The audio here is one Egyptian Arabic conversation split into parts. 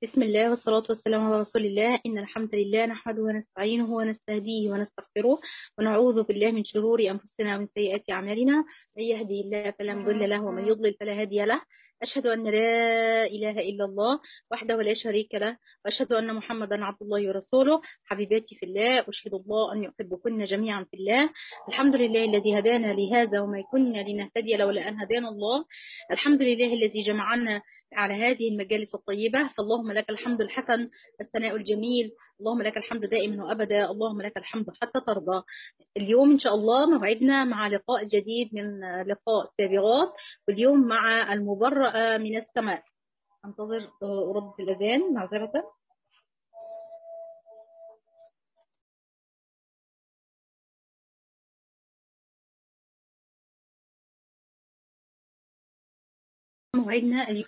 بسم الله والصلاة والسلام على رسول الله إن الحمد لله نحمده ونستعينه ونستهديه ونستغفره ونعوذ بالله من شرور أنفسنا ومن سيئات أعمالنا من يهدي الله فلا مضل له ومن يضلل فلا هادي له أشهد أن لا إله إلا الله وحده لا شريك له وأشهد أن محمدا عبد الله ورسوله حبيباتي في الله أشهد الله أن يحبكن جميعا في الله الحمد لله الذي هدانا لهذا وما كنا لنهتدي لولا أن هدانا الله الحمد لله الذي جمعنا على هذه المجالس الطيبة فاللهم لك الحمد الحسن الثناء الجميل اللهم لك الحمد دائما وأبدا اللهم لك الحمد حتى ترضى اليوم إن شاء الله موعدنا مع لقاء جديد من لقاء سابغات واليوم مع المبرأة من السماء انتظر أرد الأذان معذرة موعدنا اليوم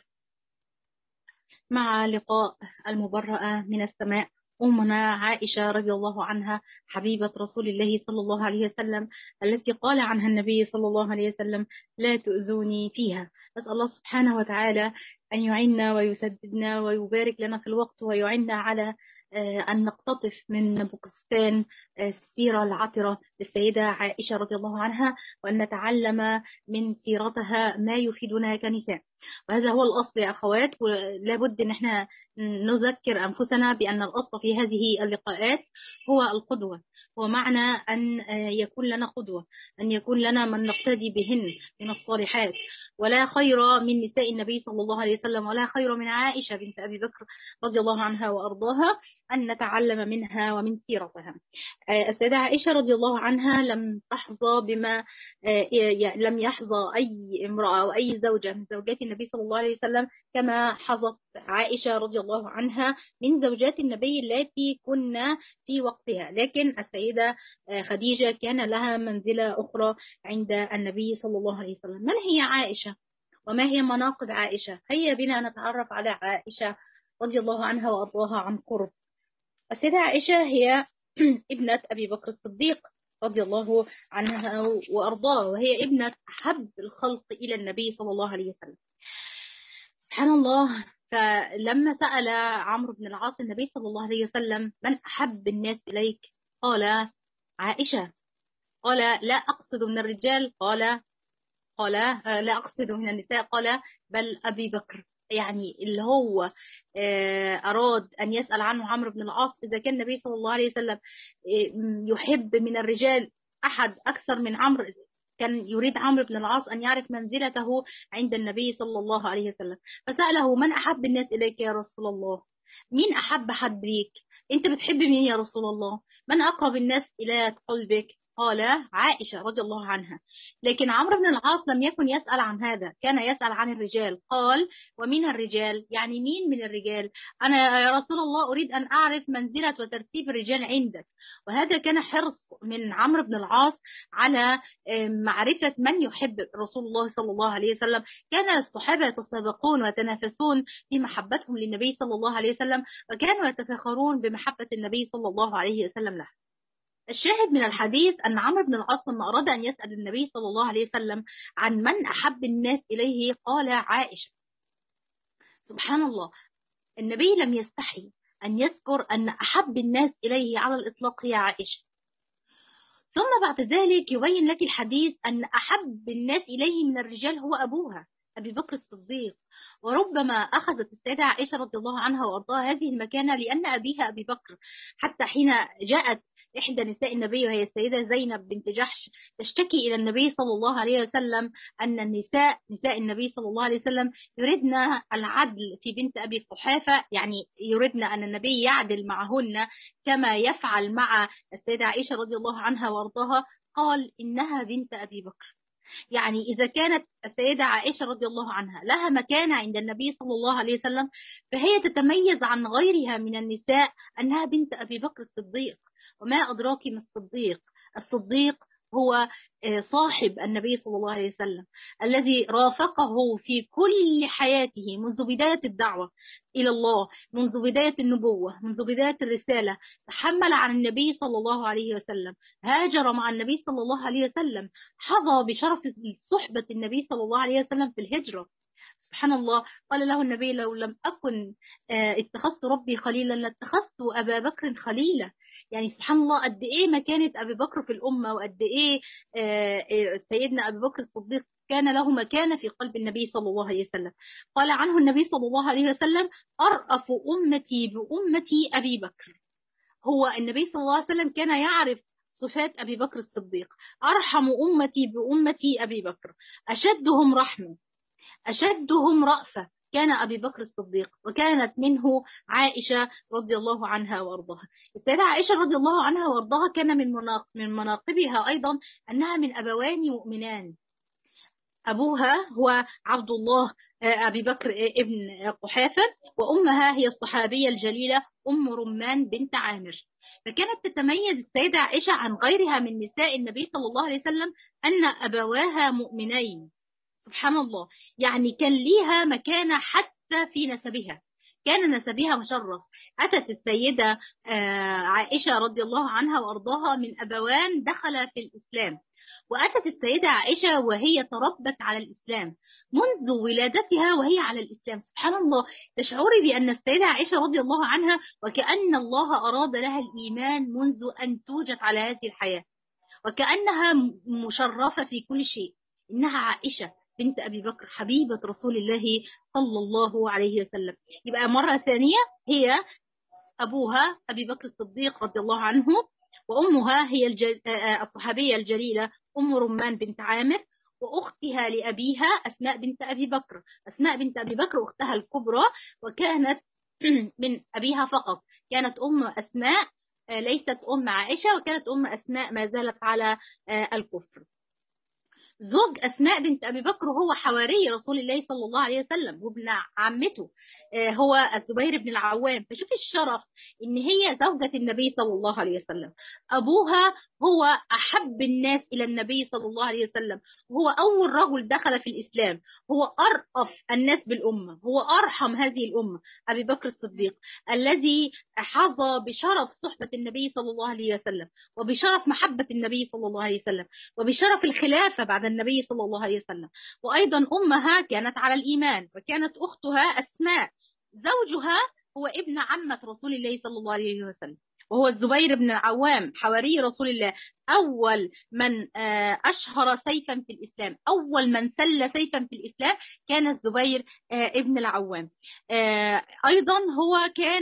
مع لقاء المبرأة من السماء أمنا عائشة رضي الله عنها حبيبة رسول الله صلى الله عليه وسلم التي قال عنها النبي صلى الله عليه وسلم لا تؤذوني فيها نسأل الله سبحانه وتعالى أن يعيننا ويسددنا ويبارك لنا في الوقت ويعيننا على أن نقتطف من بوكستان السيرة العطرة للسيدة عائشة رضي الله عنها وأن نتعلم من سيرتها ما يفيدنا كنساء وهذا هو الأصل يا أخوات ولابد أن احنا نذكر أنفسنا بأن الأصل في هذه اللقاءات هو القدوة ومعنى أن يكون لنا قدوة أن يكون لنا من نقتدي بهن من الصالحات ولا خير من نساء النبي صلى الله عليه وسلم ولا خير من عائشة بنت أبي بكر رضي الله عنها وأرضاها أن نتعلم منها ومن سيرتها السيدة عائشة رضي الله عنها لم تحظى بما لم يحظى أي امرأة أو أي زوجة من زوجات النبي صلى الله عليه وسلم كما حظت عائشة رضي الله عنها من زوجات النبي التي كنا في وقتها لكن السيدة خديجة كان لها منزلة أخرى عند النبي صلى الله عليه وسلم من هي عائشة وما هي مناقب عائشة هيا بنا نتعرف على عائشة رضي الله عنها وأرضاها عن قرب السيدة عائشة هي ابنة أبي بكر الصديق رضي الله عنها وأرضاه وهي ابنة أحب الخلق إلى النبي صلى الله عليه وسلم سبحان الله فلما سأل عمرو بن العاص النبي صلى الله عليه وسلم من أحب الناس إليك قال عائشة قال لا أقصد من الرجال قال قال لا أقصد من النساء قال بل أبي بكر يعني اللي هو أراد أن يسأل عنه عمرو بن العاص إذا كان النبي صلى الله عليه وسلم يحب من الرجال أحد أكثر من عمرو كان يريد عمرو بن العاص أن يعرف منزلته عند النبي صلى الله عليه وسلم فسأله من أحب الناس إليك يا رسول الله مين أحب حد بيك أنت بتحب مين يا رسول الله من أقرب الناس إلى قلبك قال عائشة رضي الله عنها لكن عمرو بن العاص لم يكن يسأل عن هذا كان يسأل عن الرجال قال ومن الرجال يعني مين من الرجال أنا يا رسول الله أريد أن أعرف منزلة وترتيب الرجال عندك وهذا كان حرص من عمرو بن العاص على معرفة من يحب رسول الله صلى الله عليه وسلم كان الصحابة يتسابقون ويتنافسون في محبتهم للنبي صلى الله عليه وسلم وكانوا يتفاخرون بمحبة النبي صلى الله عليه وسلم له الشاهد من الحديث أن عمرو بن العاص لما أراد أن يسأل النبي صلى الله عليه وسلم عن من أحب الناس إليه قال عائشة سبحان الله النبي لم يستحي أن يذكر أن أحب الناس إليه على الإطلاق هي عائشة ثم بعد ذلك يبين لك الحديث أن أحب الناس إليه من الرجال هو أبوها أبي بكر الصديق وربما أخذت السيدة عائشة رضي الله عنها وأرضاها هذه المكانة لأن أبيها أبي بكر حتى حين جاءت إحدى نساء النبي وهي السيدة زينب بنت جحش تشتكي إلى النبي صلى الله عليه وسلم أن النساء نساء النبي صلى الله عليه وسلم يردن العدل في بنت أبي قحافة يعني يردن أن النبي يعدل معهن كما يفعل مع السيدة عائشة رضي الله عنها وارضاها قال إنها بنت أبي بكر يعني إذا كانت السيدة عائشة رضي الله عنها لها مكانة عند النبي صلى الله عليه وسلم فهي تتميز عن غيرها من النساء أنها بنت أبي بكر الصديق وما أدراك ما الصديق الصديق هو صاحب النبي صلى الله عليه وسلم الذي رافقه في كل حياته منذ بداية الدعوة إلى الله منذ بداية النبوة منذ بداية الرسالة تحمل عن النبي صلى الله عليه وسلم هاجر مع النبي صلى الله عليه وسلم حظى بشرف صحبة النبي صلى الله عليه وسلم في الهجرة سبحان الله قال له النبي لو لم أكن اتخذت ربي خليلا لاتخذت أبا بكر خليلا يعني سبحان الله قد إيه مكانة أبي بكر في الأمة وقد إيه سيدنا أبي بكر الصديق كان له مكانة في قلب النبي صلى الله عليه وسلم قال عنه النبي صلى الله عليه وسلم أرأف أمتي بأمتي أبي بكر هو النبي صلى الله عليه وسلم كان يعرف صفات أبي بكر الصديق أرحم أمتي بأمتي أبي بكر أشدهم رحمة أشدهم رأفة كان أبي بكر الصديق وكانت منه عائشة رضي الله عنها وأرضاها السيدة عائشة رضي الله عنها وأرضاها كان من من مناقبها أيضا أنها من أبوان مؤمنان أبوها هو عبد الله أبي بكر ابن قحافة وأمها هي الصحابية الجليلة أم رمان بنت عامر فكانت تتميز السيدة عائشة عن غيرها من نساء النبي صلى الله عليه وسلم أن أبواها مؤمنين سبحان الله يعني كان ليها مكانة حتى في نسبها كان نسبها مشرف أتت السيدة عائشة رضي الله عنها وأرضاها من أبوان دخل في الإسلام وأتت السيدة عائشة وهي تربت على الإسلام منذ ولادتها وهي على الإسلام سبحان الله تشعري بأن السيدة عائشة رضي الله عنها وكأن الله أراد لها الإيمان منذ أن توجد على هذه الحياة وكأنها مشرفة في كل شيء إنها عائشة بنت أبي بكر حبيبة رسول الله صلى الله عليه وسلم يبقى مرة ثانية هي أبوها أبي بكر الصديق رضي الله عنه وأمها هي الجل... الصحابية الجليلة أم رمان بنت عامر وأختها لأبيها أسماء بنت أبي بكر أسماء بنت أبي بكر أختها الكبرى وكانت من أبيها فقط كانت أم أسماء ليست أم عائشة وكانت أم أسماء ما زالت على الكفر زوج أسماء بنت أبي بكر هو حواري رسول الله صلى الله عليه وسلم وابن عمته هو الزبير بن العوام فشوف الشرف إن هي زوجة النبي صلى الله عليه وسلم أبوها هو أحب الناس إلى النبي صلى الله عليه وسلم هو أول رجل دخل في الإسلام هو أرأف الناس بالأمة هو أرحم هذه الأمة أبي بكر الصديق الذي حظى بشرف صحبة النبي صلى الله عليه وسلم وبشرف محبة النبي صلى الله عليه وسلم وبشرف الخلافة بعد النبي صلى الله عليه وسلم وأيضا أمها كانت على الإيمان وكانت أختها أسماء زوجها هو ابن عمة رسول الله صلى الله عليه وسلم وهو الزبير بن العوام حواري رسول الله أول من أشهر سيفا في الإسلام أول من سل سيفا في الإسلام كان الزبير ابن العوام أيضا هو كان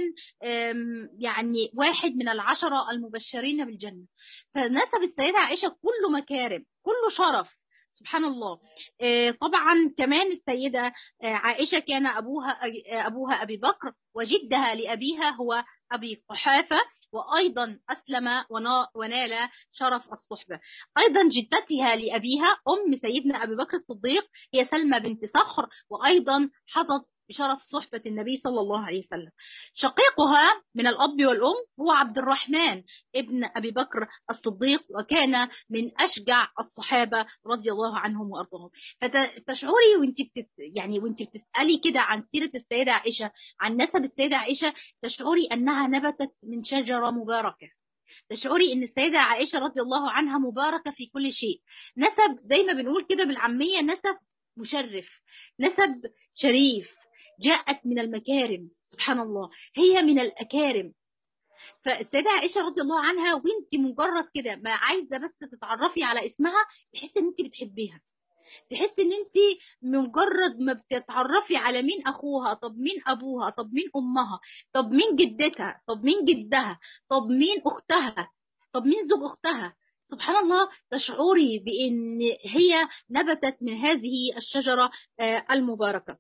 يعني واحد من العشرة المبشرين بالجنة فنسب السيدة عائشة كل مكارم كل شرف سبحان الله طبعا كمان السيدة عائشة كان أبوها أبوها أبي بكر وجدها لأبيها هو أبي قحافة وأيضا أسلم ونال شرف الصحبة أيضا جدتها لأبيها أم سيدنا أبي بكر الصديق هي سلمى بنت صخر وأيضا حظت بشرف صحبة النبي صلى الله عليه وسلم شقيقها من الأب والأم هو عبد الرحمن ابن أبي بكر الصديق وكان من أشجع الصحابة رضي الله عنهم وأرضاهم فتشعري وانت بتت يعني وانت بتسألي كده عن سيرة السيدة عائشة عن نسب السيدة عائشة تشعري أنها نبتت من شجرة مباركة تشعري ان السيده عائشه رضي الله عنها مباركه في كل شيء نسب زي ما بنقول كده بالعاميه نسب مشرف نسب شريف جاءت من المكارم سبحان الله هي من الأكارم فالسيدة عائشة رضي الله عنها وانت مجرد كده ما عايزة بس تتعرفي على اسمها تحس ان انت بتحبيها تحس ان انت مجرد ما بتتعرفي على مين اخوها طب مين ابوها طب مين امها طب مين جدتها طب مين جدها طب مين اختها طب مين زوج اختها سبحان الله تشعري بان هي نبتت من هذه الشجرة المباركة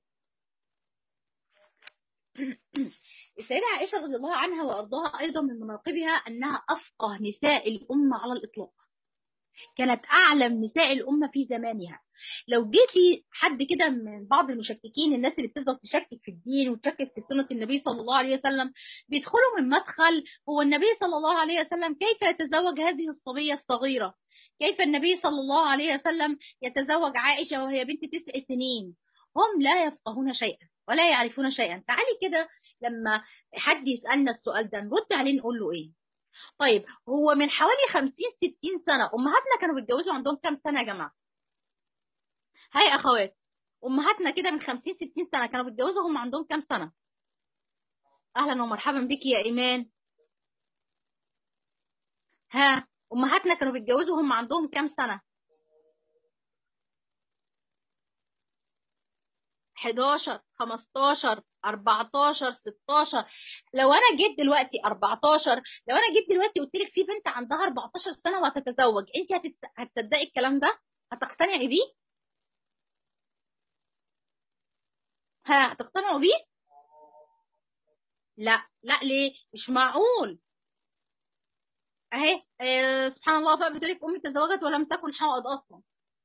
السيدة عائشة رضي الله عنها وأرضاها أيضا من مناقبها أنها أفقه نساء الأمة على الإطلاق كانت أعلم نساء الأمة في زمانها لو جيتي حد كده من بعض المشككين الناس اللي بتفضل تشكك في الدين وتشكك في سنة النبي صلى الله عليه وسلم بيدخلوا من مدخل هو النبي صلى الله عليه وسلم كيف يتزوج هذه الصبية الصغيرة كيف النبي صلى الله عليه وسلم يتزوج عائشة وهي بنت تسع سنين هم لا يفقهون شيئا ولا يعرفون شيئا تعالي كده لما حد يسألنا السؤال ده نرد عليه نقول له ايه طيب هو من حوالي 50 60 سنة امهاتنا كانوا بيتجوزوا عندهم كام سنة يا جماعة هاي اخوات امهاتنا كده من 50 60 سنه كانوا بيتجوزوا هم عندهم كام سنه اهلا ومرحبا بك يا ايمان ها امهاتنا كانوا بيتجوزوا هم عندهم كام سنه 11 15 14 16 لو انا جيت دلوقتي 14 لو انا جيت دلوقتي قلت لك في بنت عندها 14 سنه وهتتزوج انت هتت... هتصدقي الكلام ده هتقتنعي بيه ها هتقتنعوا بيه لا لا ليه مش معقول اهي آه سبحان الله بقى بتقول لك امي تزوجت ولم تكن حائض اصلا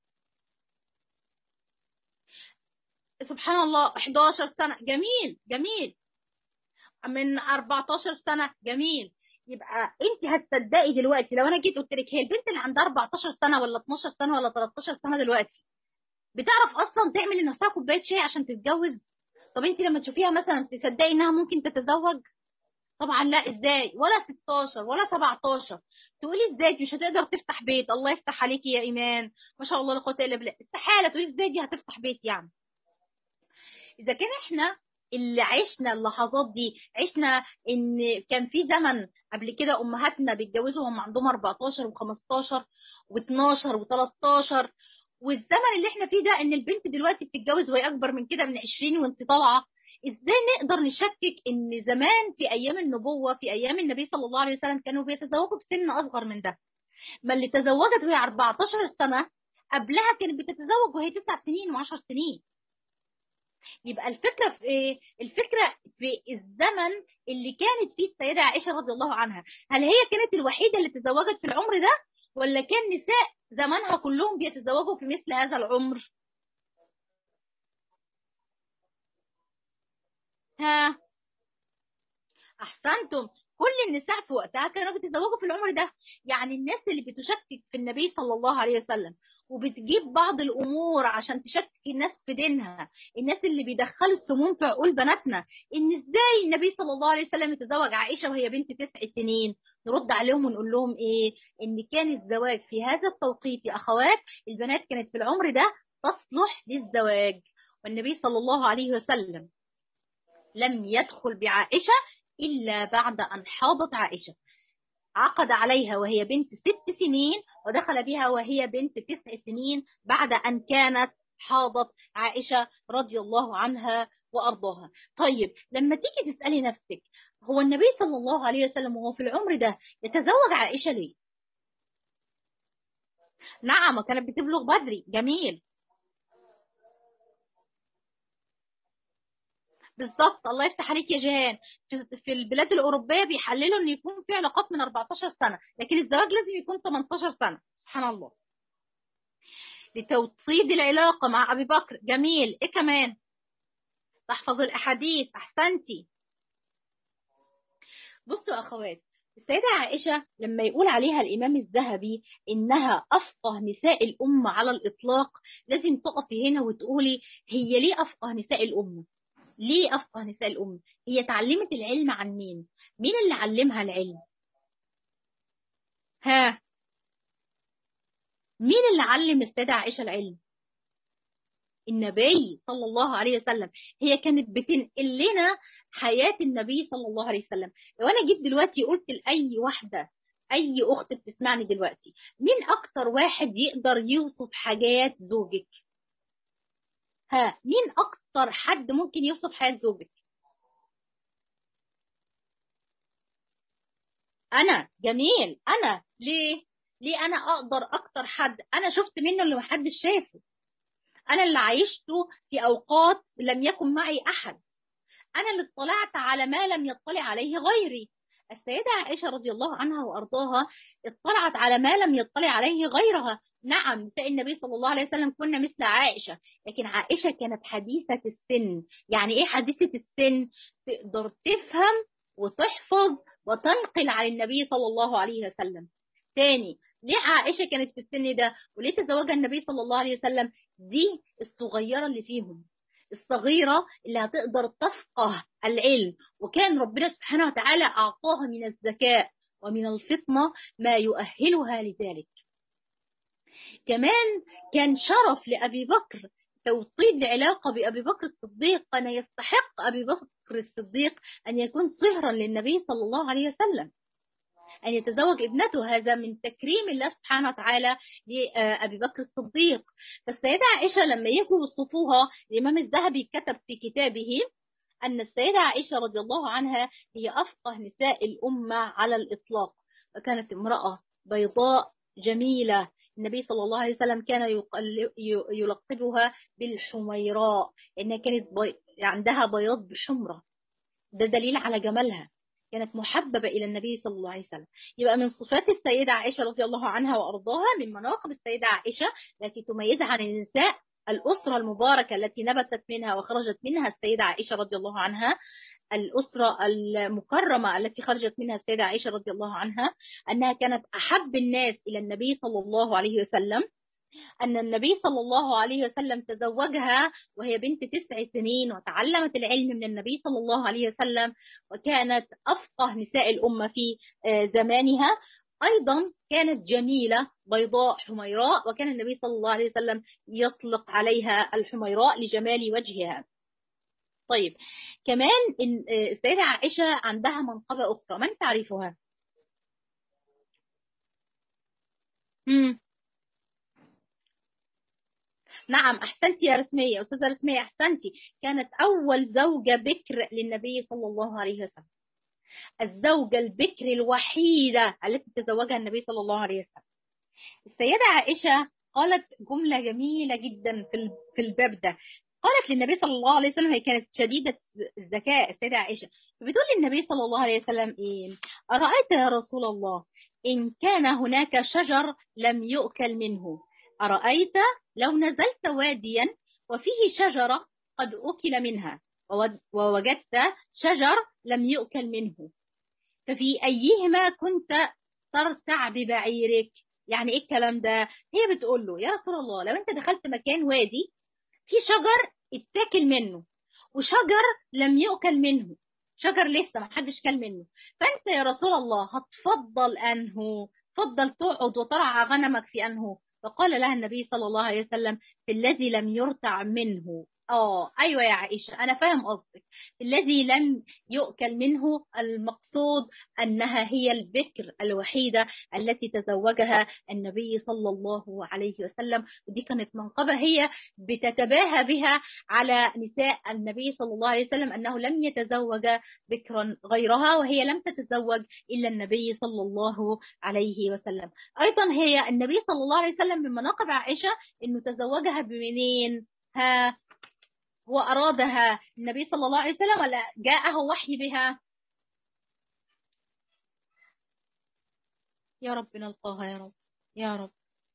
سبحان الله 11 سنه جميل جميل من 14 سنه جميل يبقى انت هتصدقي دلوقتي لو انا جيت قلت لك هي البنت اللي عندها 14 سنه ولا 12 سنه ولا 13 سنه دلوقتي بتعرف اصلا تعمل لنفسها كوبايه شاي عشان تتجوز طب انت لما تشوفيها مثلا تصدقي انها ممكن تتزوج طبعا لا ازاي ولا 16 ولا 17 تقولي ازاي دي مش هتقدر تفتح بيت الله يفتح عليكي يا ايمان ما شاء الله لا قوه الا بالله استحاله تقولي ازاي دي هتفتح بيت يعني اذا كان احنا اللي عشنا اللحظات دي عشنا ان كان في زمن قبل كده امهاتنا بيتجوزوا هم عندهم 14 و15 و12 و13 والزمن اللي احنا فيه ده ان البنت دلوقتي بتتجوز وهي اكبر من كده من 20 وانت طالعه ازاي نقدر نشكك ان زمان في ايام النبوه في ايام النبي صلى الله عليه وسلم كانوا بيتزوجوا بسن اصغر من ده ما اللي تزوجت وهي 14 سنه قبلها كانت بتتزوج وهي 9 سنين و10 سنين يبقى الفكره في ايه الفكره في الزمن اللي كانت فيه السيده عائشه رضي الله عنها هل هي كانت الوحيده اللي تزوجت في العمر ده ولا كان نساء زمانها كلهم بيتزوجوا في مثل هذا العمر ها احسنتم كل النساء في وقتها كانوا بيتزوجوا في العمر ده يعني الناس اللي بتشكك في النبي صلى الله عليه وسلم وبتجيب بعض الامور عشان تشكك الناس في دينها الناس اللي بيدخلوا السموم في عقول بناتنا ان ازاي النبي صلى الله عليه وسلم يتزوج عائشه وهي بنت تسع سنين نرد عليهم ونقول لهم ايه ان كان الزواج في هذا التوقيت يا اخوات البنات كانت في العمر ده تصلح للزواج والنبي صلى الله عليه وسلم لم يدخل بعائشه إلا بعد أن حاضت عائشة عقد عليها وهي بنت ست سنين ودخل بها وهي بنت تسع سنين بعد أن كانت حاضت عائشة رضي الله عنها وأرضاها طيب لما تيجي تسألي نفسك هو النبي صلى الله عليه وسلم وهو في العمر ده يتزوج عائشة ليه نعم كانت بتبلغ بدري جميل بالظبط الله يفتح عليك يا جيهان في البلاد الاوروبيه بيحللوا ان يكون في علاقات من 14 سنه لكن الزواج لازم يكون 18 سنه سبحان الله لتوطيد العلاقه مع ابي بكر جميل ايه كمان تحفظ الاحاديث احسنتي بصوا يا اخوات السيدة عائشة لما يقول عليها الإمام الذهبي إنها أفقه نساء الأمة على الإطلاق لازم تقفي هنا وتقولي هي ليه أفقه نساء الأمة ليه أفقه نساء الأمة؟ هي اتعلمت العلم عن مين؟ مين اللي علمها العلم؟ ها مين اللي علم السيدة عائشة العلم؟ النبي صلى الله عليه وسلم هي كانت بتنقل لنا حياة النبي صلى الله عليه وسلم لو أنا جيت دلوقتي قلت لأي واحدة أي أخت بتسمعني دلوقتي مين أكتر واحد يقدر يوصف حاجات زوجك؟ ها مين اكتر حد ممكن يوصف حياة زوجك انا جميل انا ليه ليه انا اقدر اكتر حد انا شفت منه اللي محدش شافه انا اللي عايشته في اوقات لم يكن معي احد انا اللي اطلعت على ما لم يطلع عليه غيري السيدة عائشة رضي الله عنها وأرضاها اطلعت على ما لم يطلع عليه غيرها نعم نساء النبي صلى الله عليه وسلم كنا مثل عائشة لكن عائشة كانت حديثة السن يعني ايه حديثة السن تقدر تفهم وتحفظ وتنقل عن النبي صلى الله عليه وسلم تاني ليه عائشة كانت في السن ده وليه تزوجها النبي صلى الله عليه وسلم دي الصغيرة اللي فيهم الصغيرة اللي هتقدر تفقه العلم وكان ربنا سبحانه وتعالى أعطاها من الذكاء ومن الفطنة ما يؤهلها لذلك كمان كان شرف لأبي بكر توطيد العلاقة بأبي بكر الصديق كان يستحق أبي بكر الصديق أن يكون صهرا للنبي صلى الله عليه وسلم أن يتزوج ابنته هذا من تكريم الله سبحانه وتعالى لأبي بكر الصديق فالسيدة عائشة لما يجوا يوصفوها الإمام الذهبي كتب في كتابه أن السيدة عائشة رضي الله عنها هي أفقه نساء الأمة على الإطلاق وكانت امرأة بيضاء جميلة النبي صلى الله عليه وسلم كان يلقبها بالحميراء إنها كانت بي... عندها بياض بحمرة ده دليل على جمالها كانت محببة إلى النبي صلى الله عليه وسلم يبقى من صفات السيدة عائشة رضي الله عنها وأرضاها من مناقب السيدة عائشة التي تميزها عن النساء الأسرة المباركة التي نبتت منها وخرجت منها السيدة عائشة رضي الله عنها الأسرة المكرمة التي خرجت منها السيدة عائشة رضي الله عنها أنها كانت أحب الناس إلى النبي صلى الله عليه وسلم أن النبي صلى الله عليه وسلم تزوجها وهي بنت تسع سنين وتعلمت العلم من النبي صلى الله عليه وسلم وكانت أفقه نساء الأمة في زمانها أيضا كانت جميلة بيضاء حميراء وكان النبي صلى الله عليه وسلم يطلق عليها الحميراء لجمال وجهها طيب كمان السيدة عائشة عندها منقبة أخرى من تعرفها؟ مم. نعم أحسنتي يا رسمية أستاذة رسمية أحسنتي كانت أول زوجة بكر للنبي صلى الله عليه وسلم الزوجة البكر الوحيدة التي تزوجها النبي صلى الله عليه وسلم السيدة عائشة قالت جملة جميلة جدا في في الباب ده قالت للنبي صلى الله عليه وسلم هي كانت شديدة الذكاء السيدة عائشة فبتقول للنبي صلى الله عليه وسلم إيه أرأيت يا رسول الله إن كان هناك شجر لم يؤكل منه أرأيت لو نزلت واديا وفيه شجرة قد أكل منها ووجدت شجر لم يؤكل منه ففي أيهما كنت ترتع ببعيرك يعني إيه الكلام ده هي بتقول له يا رسول الله لو أنت دخلت مكان وادي في شجر اتاكل منه وشجر لم يؤكل منه شجر لسه ما حدش كل منه فانت يا رسول الله هتفضل انه تفضل تقعد وترعى غنمك في انه فقال لها النبي صلى الله عليه وسلم في الذي لم يرتع منه اه ايوه يا عائشه انا فاهم قصدك الذي لم يؤكل منه المقصود انها هي البكر الوحيده التي تزوجها النبي صلى الله عليه وسلم ودي كانت منقبه هي بتتباهى بها على نساء النبي صلى الله عليه وسلم انه لم يتزوج بكرا غيرها وهي لم تتزوج الا النبي صلى الله عليه وسلم ايضا هي النبي صلى الله عليه وسلم من مناقب عائشه انه تزوجها بمنين ها هو أرادها النبي صلى الله عليه وسلم ولا جاءه وحي بها يا رب نلقاها يا رب يا رب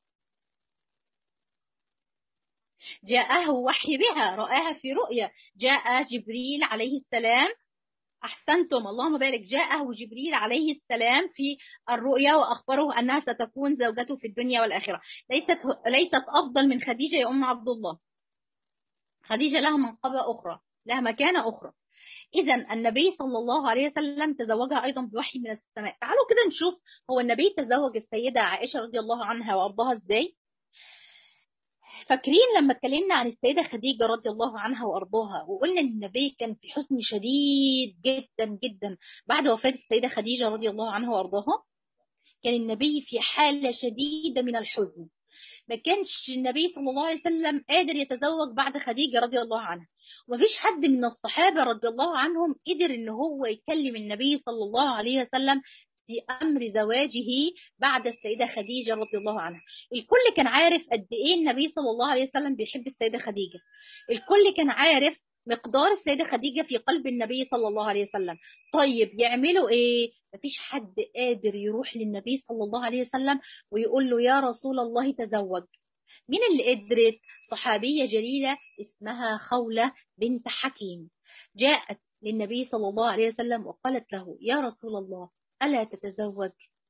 جاءه وحي بها رآها في رؤيا جاء جبريل عليه السلام أحسنتم اللهم بارك جاءه جبريل عليه السلام في الرؤيا وأخبره أنها ستكون زوجته في الدنيا والآخرة ليست ليست أفضل من خديجة يا أم عبد الله خديجة لها منقبة أخرى لها مكانة أخرى إذا النبي صلى الله عليه وسلم تزوجها أيضا بوحي من السماء تعالوا كده نشوف هو النبي تزوج السيدة عائشة رضي الله عنها وأرضاها إزاي فاكرين لما اتكلمنا عن السيدة خديجة رضي الله عنها وأرضاها وقلنا إن النبي كان في حزن شديد جدا جدا بعد وفاة السيدة خديجة رضي الله عنها وأرضاها كان النبي في حالة شديدة من الحزن ما كانش النبي صلى الله عليه وسلم قادر يتزوج بعد خديجة رضي الله عنها ومفيش حد من الصحابة رضي الله عنهم قدر ان هو يكلم النبي صلى الله عليه وسلم في أمر زواجه بعد السيدة خديجة رضي الله عنها الكل كان عارف قد إيه النبي صلى الله عليه وسلم بيحب السيدة خديجة الكل كان عارف مقدار السيدة خديجة في قلب النبي صلى الله عليه وسلم طيب يعملوا ايه مفيش حد قادر يروح للنبي صلى الله عليه وسلم ويقول له يا رسول الله تزوج مين اللي قدرت صحابية جليلة اسمها خولة بنت حكيم جاءت للنبي صلى الله عليه وسلم وقالت له يا رسول الله ألا تتزوج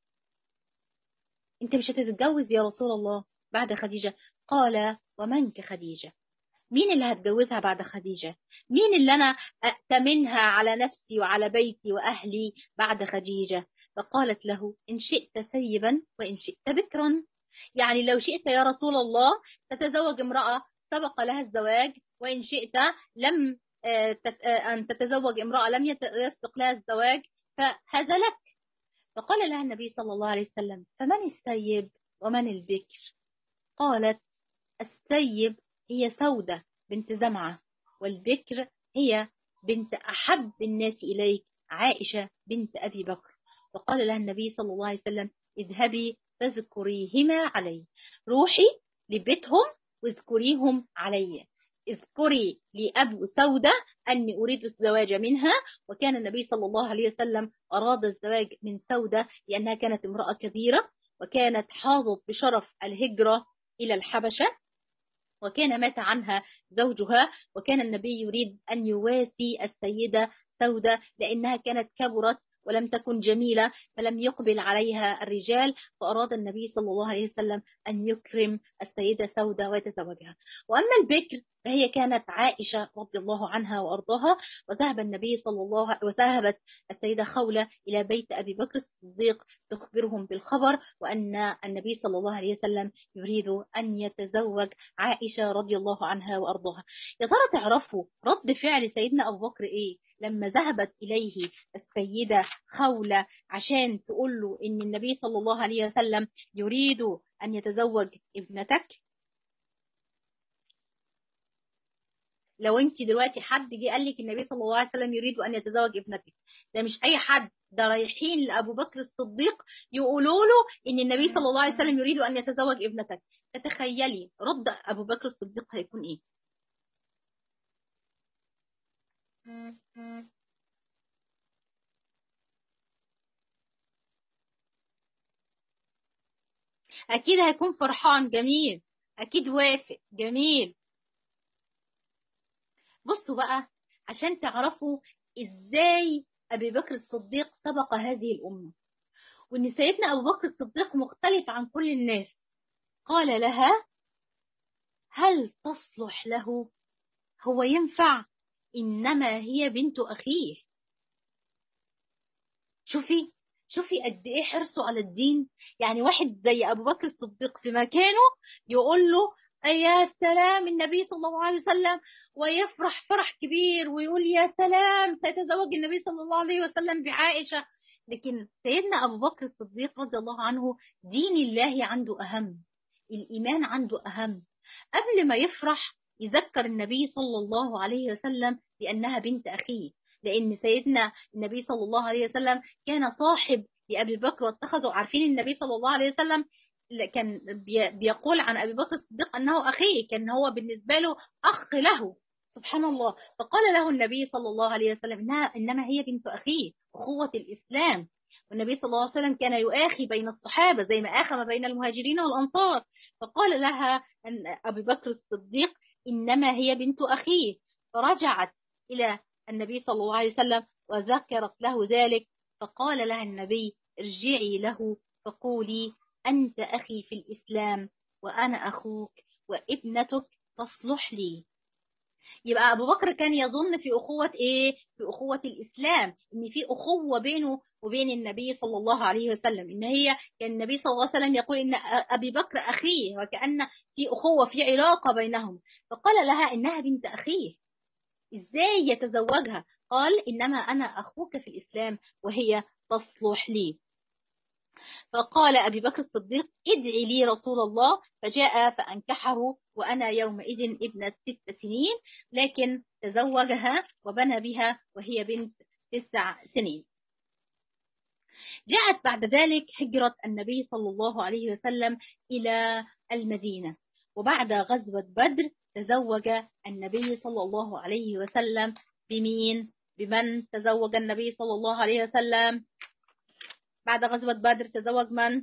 انت مش هتتجوز يا رسول الله بعد خديجة قال ومن كخديجة مين اللي هتجوزها بعد خديجة مين اللي أنا أأتمنها على نفسي وعلى بيتي وأهلي بعد خديجة فقالت له إن شئت سيبا وإن شئت بكرا يعني لو شئت يا رسول الله تتزوج امرأة سبق لها الزواج وإن شئت لم أن تتزوج امرأة لم يسبق لها الزواج فهذا لك فقال لها النبي صلى الله عليه وسلم فمن السيب ومن البكر قالت السيب هي سودة بنت زمعة والبكر هي بنت أحب الناس إليك عائشة بنت أبي بكر فقال لها النبي صلى الله عليه وسلم اذهبي فاذكريهما علي روحي لبيتهم واذكريهم علي اذكري لأبو سودة أني أريد الزواج منها وكان النبي صلى الله عليه وسلم أراد الزواج من سودة لأنها كانت امرأة كبيرة وكانت حاضت بشرف الهجرة إلى الحبشة وكان مات عنها زوجها وكان النبي يريد أن يواسي السيدة سودة لأنها كانت كبرت ولم تكن جميلة فلم يقبل عليها الرجال فأراد النبي صلى الله عليه وسلم أن يكرم السيدة سودة ويتزوجها وأما البكر فهي كانت عائشة رضي الله عنها وأرضاها وذهب النبي صلى الله وذهبت السيدة خولة إلى بيت أبي بكر الصديق تخبرهم بالخبر وأن النبي صلى الله عليه وسلم يريد أن يتزوج عائشة رضي الله عنها وأرضاها يا ترى تعرفوا رد فعل سيدنا أبو بكر إيه لما ذهبت إليه السيدة خولة عشان تقول له إن النبي صلى الله عليه وسلم يريد أن يتزوج ابنتك لو انت دلوقتي حد جه قال لك النبي صلى الله عليه وسلم يريد ان يتزوج ابنتك ده مش اي حد ده رايحين لابو بكر الصديق يقولوا له ان النبي صلى الله عليه وسلم يريد ان يتزوج ابنتك تتخيلي رد ابو بكر الصديق هيكون ايه اكيد هيكون فرحان جميل اكيد وافق جميل بصوا بقى عشان تعرفوا ازاي ابي بكر الصديق سبق هذه الامه وان سيدنا ابو بكر الصديق مختلف عن كل الناس قال لها هل تصلح له هو ينفع انما هي بنت اخيه شوفي شوفي قد ايه حرصه على الدين يعني واحد زي ابو بكر الصديق في مكانه يقول له يا سلام النبي صلى الله عليه وسلم ويفرح فرح كبير ويقول يا سلام سيتزوج النبي صلى الله عليه وسلم بعائشة لكن سيدنا أبو بكر الصديق رضي الله عنه دين الله عنده أهم الإيمان عنده أهم قبل ما يفرح يذكر النبي صلى الله عليه وسلم بأنها بنت أخيه لأن سيدنا النبي صلى الله عليه وسلم كان صاحب لأبي بكر واتخذوا عارفين النبي صلى الله عليه وسلم كان بيقول عن أبي بكر الصديق أنه أخيه كان هو بالنسبة له أخ له سبحان الله فقال له النبي صلى الله عليه وسلم إنها إنما هي بنت أخيه أخوة الإسلام والنبي صلى الله عليه وسلم كان يؤاخي بين الصحابة زي ما آخى ما بين المهاجرين والأنصار فقال لها أن أبي بكر الصديق إنما هي بنت أخيه فرجعت إلى النبي صلى الله عليه وسلم وذكرت له ذلك فقال لها النبي ارجعي له فقولي أنت أخي في الإسلام وأنا أخوك وابنتك تصلح لي يبقى أبو بكر كان يظن في أخوة إيه؟ في أخوة الإسلام إن في أخوة بينه وبين النبي صلى الله عليه وسلم إن هي كان النبي صلى الله عليه وسلم يقول إن أبي بكر أخيه وكأن في أخوة في علاقة بينهم فقال لها إنها بنت أخيه إزاي يتزوجها قال إنما أنا أخوك في الإسلام وهي تصلح لي فقال أبي بكر الصديق ادعي لي رسول الله فجاء فأنكحه وأنا يومئذ ابنة ست سنين لكن تزوجها وبنى بها وهي بنت تسع سنين جاءت بعد ذلك هجرة النبي صلى الله عليه وسلم إلى المدينة وبعد غزوة بدر تزوج النبي صلى الله عليه وسلم بمين؟ بمن تزوج النبي صلى الله عليه وسلم بعد غزوة بدر تزوج من؟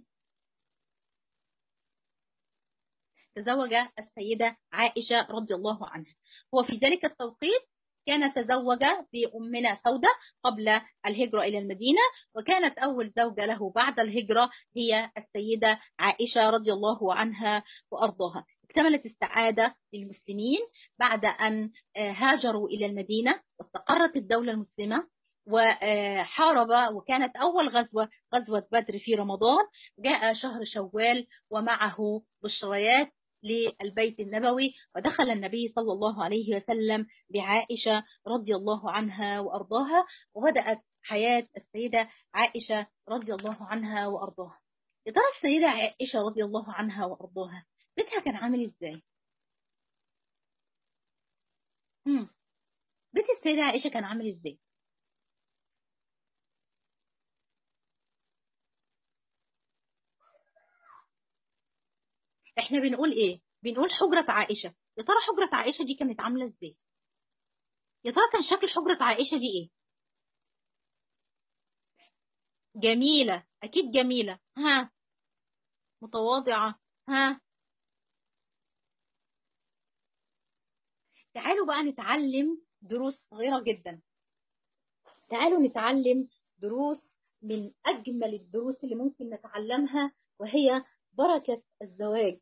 تزوج السيدة عائشة رضي الله عنها هو في ذلك التوقيت كان تزوج بأمنا سودة قبل الهجرة إلى المدينة وكانت أول زوجة له بعد الهجرة هي السيدة عائشة رضي الله عنها وأرضاها اكتملت السعادة للمسلمين بعد أن هاجروا إلى المدينة واستقرت الدولة المسلمة وحارب وكانت أول غزوة غزوة بدر في رمضان جاء شهر شوال ومعه بشريات للبيت النبوي ودخل النبي صلى الله عليه وسلم بعائشة رضي الله عنها وأرضاها وبدأت حياة السيدة عائشة رضي الله عنها وأرضاها يا ترى السيدة عائشة رضي الله عنها وأرضاها بيتها كان عامل إزاي؟ مم. بيت السيدة عائشة كان عامل إزاي؟ احنا بنقول ايه بنقول حجرة عائشة يا ترى حجرة عائشة دي كانت عاملة ازاي يا ترى كان شكل حجرة عائشة دي ايه جميلة اكيد جميلة ها متواضعة ها تعالوا بقى نتعلم دروس صغيرة جدا تعالوا نتعلم دروس من أجمل الدروس اللي ممكن نتعلمها وهي بركة الزواج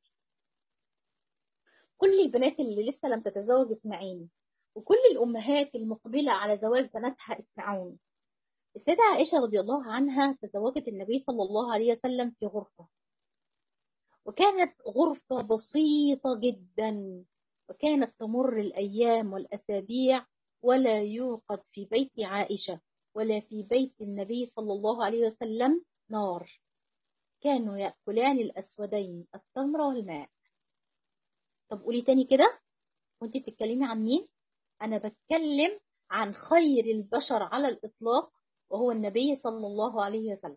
كل البنات اللي لسه لم تتزوج اسمعيني وكل الأمهات المقبلة على زواج بناتها اسمعوني السيدة عائشة رضي الله عنها تزوجت النبي صلى الله عليه وسلم في غرفة وكانت غرفة بسيطة جدا وكانت تمر الأيام والأسابيع ولا يوقد في بيت عائشة ولا في بيت النبي صلى الله عليه وسلم نار كانوا يأكلان الأسودين التمر والماء طب قولي تاني كده وانت بتتكلمي عن مين أنا بتكلم عن خير البشر على الإطلاق وهو النبي صلى الله عليه وسلم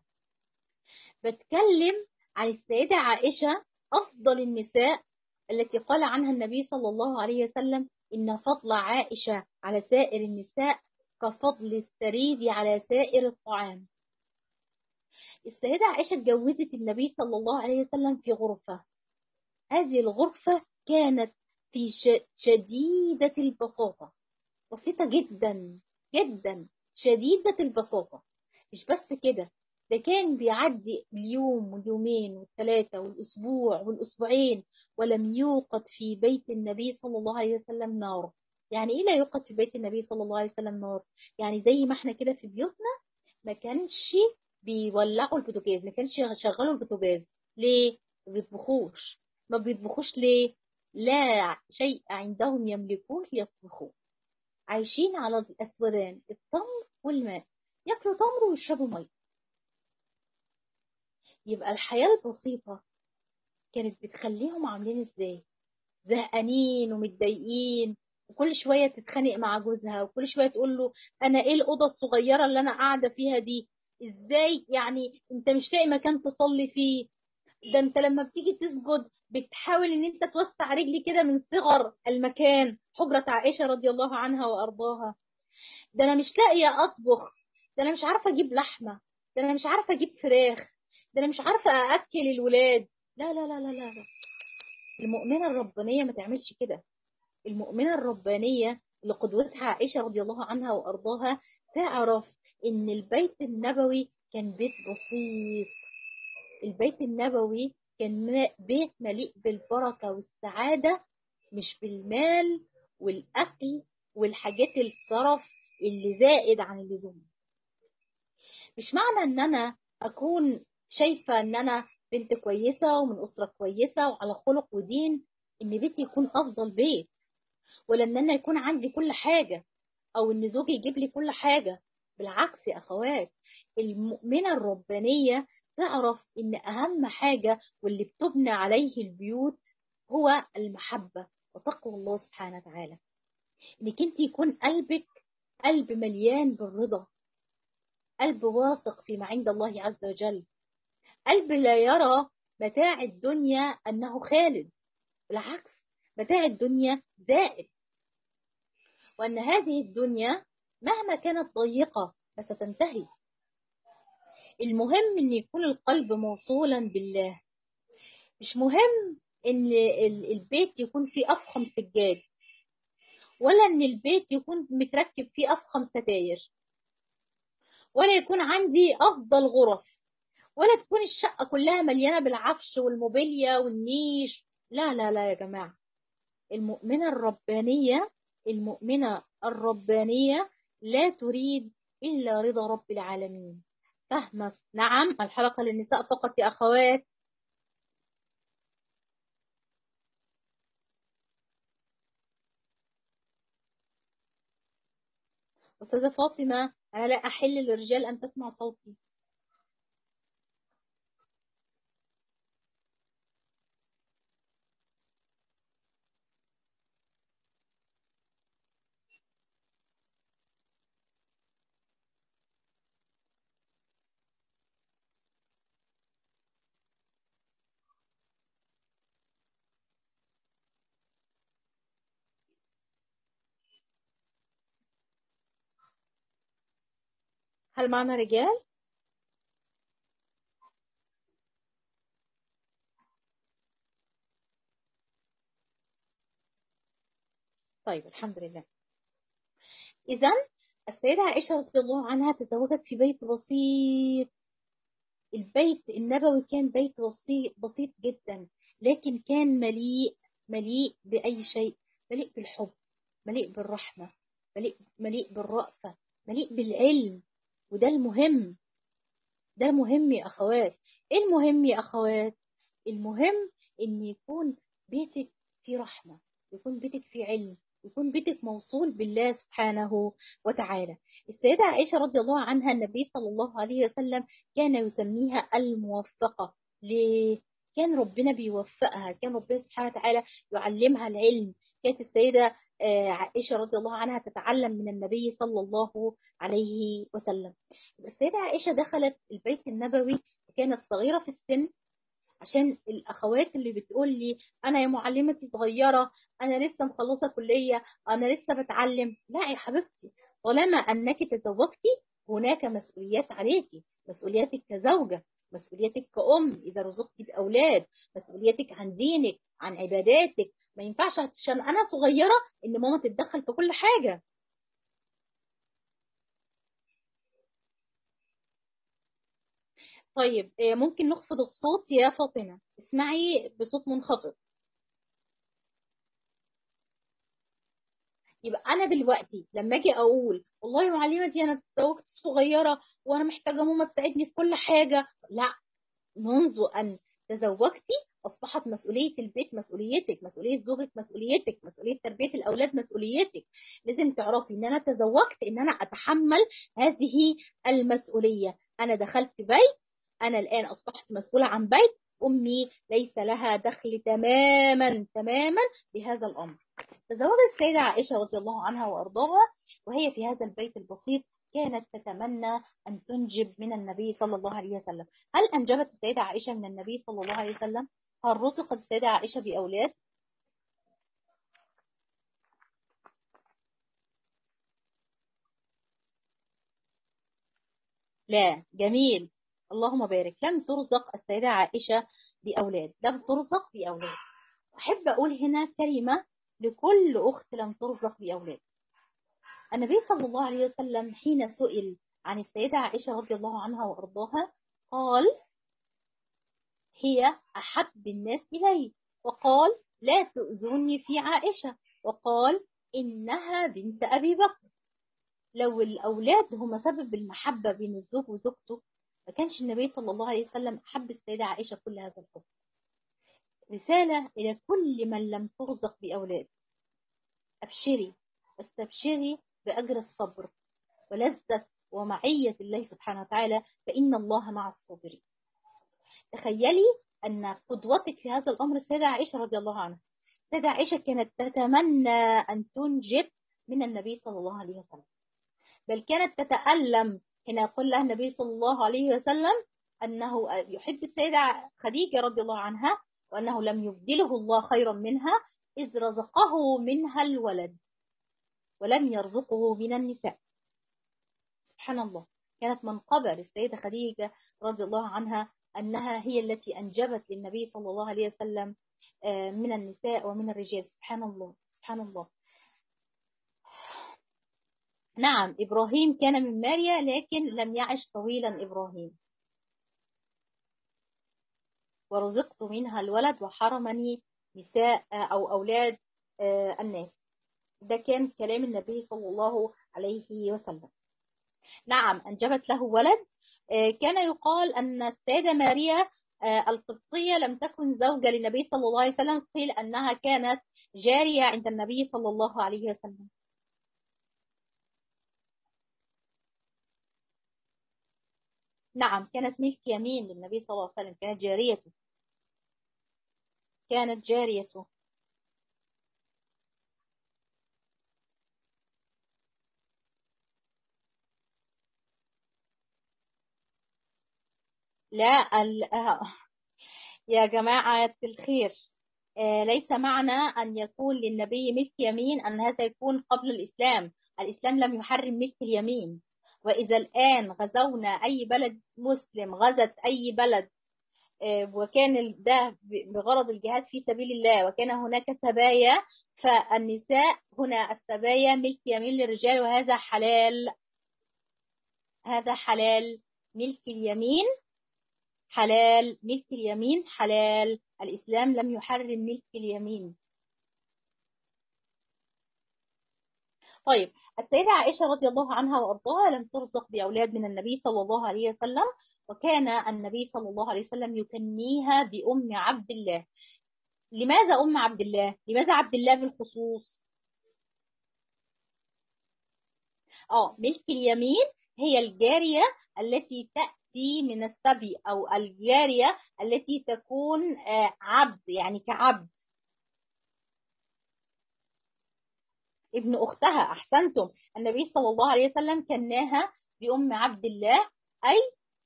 بتكلم عن السيدة عائشة أفضل النساء التي قال عنها النبي صلى الله عليه وسلم إن فضل عائشة على سائر النساء كفضل السريد على سائر الطعام السيدة عائشة اتجوزت النبي صلى الله عليه وسلم في غرفة هذه الغرفة كانت في شديدة البساطة بسيطة جدا جدا شديدة البساطة مش بس كده ده كان بيعدي اليوم واليومين والثلاثة والأسبوع والأسبوعين ولم يوقد في بيت النبي صلى الله عليه وسلم نار يعني إيه لا يوقد في بيت النبي صلى الله عليه وسلم نار يعني زي ما احنا كده في بيوتنا ما كانش بيولعوا البوتاجاز ما كانش يشغلوا البوتاجاز ليه ما بيطبخوش ما بيطبخوش ليه لا شيء عندهم يملكون ليطبخوه عايشين على الأسودان التمر والماء ياكلوا تمر ويشربوا ميه يبقى الحياة البسيطة كانت بتخليهم عاملين ازاي زهقانين ومتضايقين وكل شوية تتخانق مع جوزها وكل شوية تقول له أنا إيه الأوضة الصغيرة اللي أنا قاعدة فيها دي إزاي يعني أنت مش لاقي مكان تصلي فيه ده أنت لما بتيجي تسجد بتحاول إن أنت توسع رجلي كده من صغر المكان حجرة عائشة رضي الله عنها وأرضاها ده أنا مش لاقية أطبخ ده أنا مش عارفة أجيب لحمة ده أنا مش عارفة أجيب فراخ ده أنا مش عارفة أأكل الولاد لا لا لا لا لا, لا. المؤمنة الربانية ما تعملش كده المؤمنة الربانية اللي قدوتها عائشة رضي الله عنها وأرضاها تعرف إن البيت النبوي كان بيت بسيط البيت النبوي كان بيت مليء بالبركة والسعادة مش بالمال والأكل والحاجات الطرف اللي زائد عن اللزوم مش معنى ان انا اكون شايفة ان انا بنت كويسة ومن أسرة كويسة وعلى خلق ودين ان بيتي يكون افضل بيت ولا ان انا يكون عندي كل حاجة او ان زوجي يجيب لي كل حاجة بالعكس يا اخوات المؤمنة الربانية تعرف ان اهم حاجة واللي بتبنى عليه البيوت هو المحبة وتقوى الله سبحانه وتعالى انك انت يكون قلبك قلب مليان بالرضا قلب واثق فيما عند الله عز وجل قلب لا يرى متاع الدنيا انه خالد بالعكس متاع الدنيا زائد وأن هذه الدنيا مهما كانت ضيقة فستنتهي المهم أن يكون القلب موصولا بالله مش مهم أن البيت يكون فيه أفخم سجاد ولا أن البيت يكون متركب فيه أفخم ستاير ولا يكون عندي أفضل غرف ولا تكون الشقة كلها مليانة بالعفش والموبيليا والنيش لا لا لا يا جماعة المؤمنة الربانية المؤمنة الربانية لا تريد إلا رضا رب العالمين فهمة نعم الحلقة للنساء فقط يا أخوات أستاذة فاطمة أنا لا أحل للرجال أن تسمع صوتي هل معنا رجال؟ طيب الحمد لله إذا السيدة عائشة رضي الله عنها تزوجت في بيت بسيط البيت النبوي كان بيت بسيط بسيط جدا لكن كان مليء مليء بأي شيء مليء بالحب مليء بالرحمة مليء مليء بالرأفة مليء بالعلم وده المهم ده المهم يا أخوات إيه المهم يا أخوات المهم إن يكون بيتك فيه رحمة يكون بيتك فيه علم يكون بيتك موصول بالله سبحانه وتعالى السيدة عائشة رضي الله عنها النبي صلى الله عليه وسلم كان يسميها الموفقة ليه؟ كان ربنا بيوفقها كان ربنا سبحانه وتعالى يعلمها العلم كانت السيدة عائشة رضي الله عنها تتعلم من النبي صلى الله عليه وسلم السيدة عائشة دخلت البيت النبوي وكانت صغيرة في السن عشان الاخوات اللي بتقول لي انا يا معلمتي صغيره انا لسه مخلصه كليه انا لسه بتعلم لا يا حبيبتي طالما انك تزوجتي هناك مسؤوليات عليكي مسؤولياتك كزوجه مسؤوليتك كأم إذا رزقتي بأولاد مسؤوليتك عن دينك عن عباداتك ما ينفعش عشان أنا صغيرة إن ماما تتدخل في كل حاجة طيب ممكن نخفض الصوت يا فاطمة اسمعي بصوت منخفض يبقى انا دلوقتي لما اجي اقول والله يا معلمتي انا اتزوجت صغيره وانا محتاجه ماما تساعدني في كل حاجه لا منذ ان تزوجتي اصبحت مسؤوليه البيت مسؤوليتك مسؤوليه زوجك مسؤوليتك مسؤوليه تربيه الاولاد مسؤوليتك لازم تعرفي ان انا تزوجت ان انا اتحمل هذه المسؤوليه انا دخلت بيت انا الان اصبحت مسؤوله عن بيت امي ليس لها دخل تماما تماما بهذا الامر تزوجت السيدة عائشة رضي الله عنها وأرضاها وهي في هذا البيت البسيط كانت تتمنى أن تنجب من النبي صلى الله عليه وسلم هل أنجبت السيدة عائشة من النبي صلى الله عليه وسلم؟ هل رزقت السيدة عائشة بأولاد؟ لا جميل اللهم بارك لم ترزق السيدة عائشة بأولاد لم ترزق بأولاد أحب أقول هنا كلمة لكل أخت لم ترزق بأولاد النبي صلى الله عليه وسلم حين سئل عن السيدة عائشة رضي الله عنها وأرضاها قال هي أحب الناس إلي وقال لا تؤذوني في عائشة وقال إنها بنت أبي بكر لو الأولاد هم سبب المحبة بين الزوج وزوجته ما كانش النبي صلى الله عليه وسلم أحب السيدة عائشة كل هذا الحب رسالة إلى كل من لم ترزق بأولاد أبشري واستبشري بأجر الصبر ولذة ومعية الله سبحانه وتعالى فإن الله مع الصابرين تخيلي أن قدوتك في هذا الأمر السيدة عائشة رضي الله عنها السيدة عائشة كانت تتمنى أن تنجب من النبي صلى الله عليه وسلم بل كانت تتألم هنا يقول لها النبي صلى الله عليه وسلم أنه يحب السيدة خديجة رضي الله عنها وأنه لم يبدله الله خيرا منها إذ رزقه منها الولد ولم يرزقه من النساء سبحان الله كانت منقبة للسيدة خديجة رضي الله عنها أنها هي التي أنجبت للنبي صلى الله عليه وسلم من النساء ومن الرجال سبحان الله سبحان الله نعم إبراهيم كان من ماريا لكن لم يعش طويلا إبراهيم ورزقت منها الولد وحرمني نساء أو أولاد الناس ده كان كلام النبي صلى الله عليه وسلم نعم أنجبت له ولد كان يقال أن السيدة ماريا القبطية لم تكن زوجة للنبي صلى الله عليه وسلم قيل أنها كانت جارية عند النبي صلى الله عليه وسلم نعم كانت ملك يمين للنبي صلى الله عليه وسلم كانت جاريته كانت جاريته لا ال... يا جماعة الخير آه ليس معنى أن يكون للنبي ملك يمين أن هذا يكون قبل الإسلام الإسلام لم يحرم ملك اليمين وإذا الآن غزونا أي بلد مسلم غزت أي بلد آه وكان ده بغرض الجهاد في سبيل الله وكان هناك سبايا فالنساء هنا السبايا ملك يمين للرجال وهذا حلال هذا حلال ملك اليمين حلال ملك اليمين حلال الإسلام لم يحرم ملك اليمين طيب السيدة عائشة رضي الله عنها وأرضاها لم ترزق بأولاد من النبي صلى الله عليه وسلم وكان النبي صلى الله عليه وسلم يكنيها بأم عبد الله لماذا أم عبد الله؟ لماذا عبد الله بالخصوص؟ اه ملك اليمين هي الجارية التي تأتي من السبي أو الجارية التي تكون عبد يعني كعبد ابن أختها أحسنتم النبي صلى الله عليه وسلم كناها بأم عبد الله أي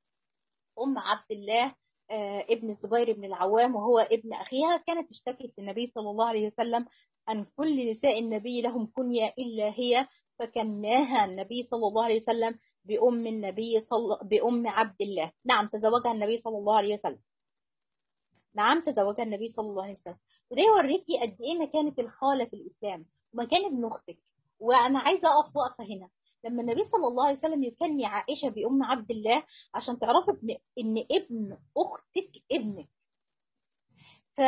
أم عبد الله ابن الزبير بن العوام وهو ابن أخيها كانت اشتكت للنبي صلى الله عليه وسلم أن كل نساء النبي لهم كنية إلا هي فكناها النبي صلى الله عليه وسلم بأم النبي صلى بأم عبد الله نعم تزوجها النبي صلى الله عليه وسلم نعم تزوجها النبي صلى الله عليه وسلم وده يوريكي قد ايه مكانه الخاله في الاسلام ومكان ابن اختك وانا عايزه اقف وقفه هنا لما النبي صلى الله عليه وسلم يكني عائشه بام عبد الله عشان تعرفي ان ان ابن اختك ابنك ف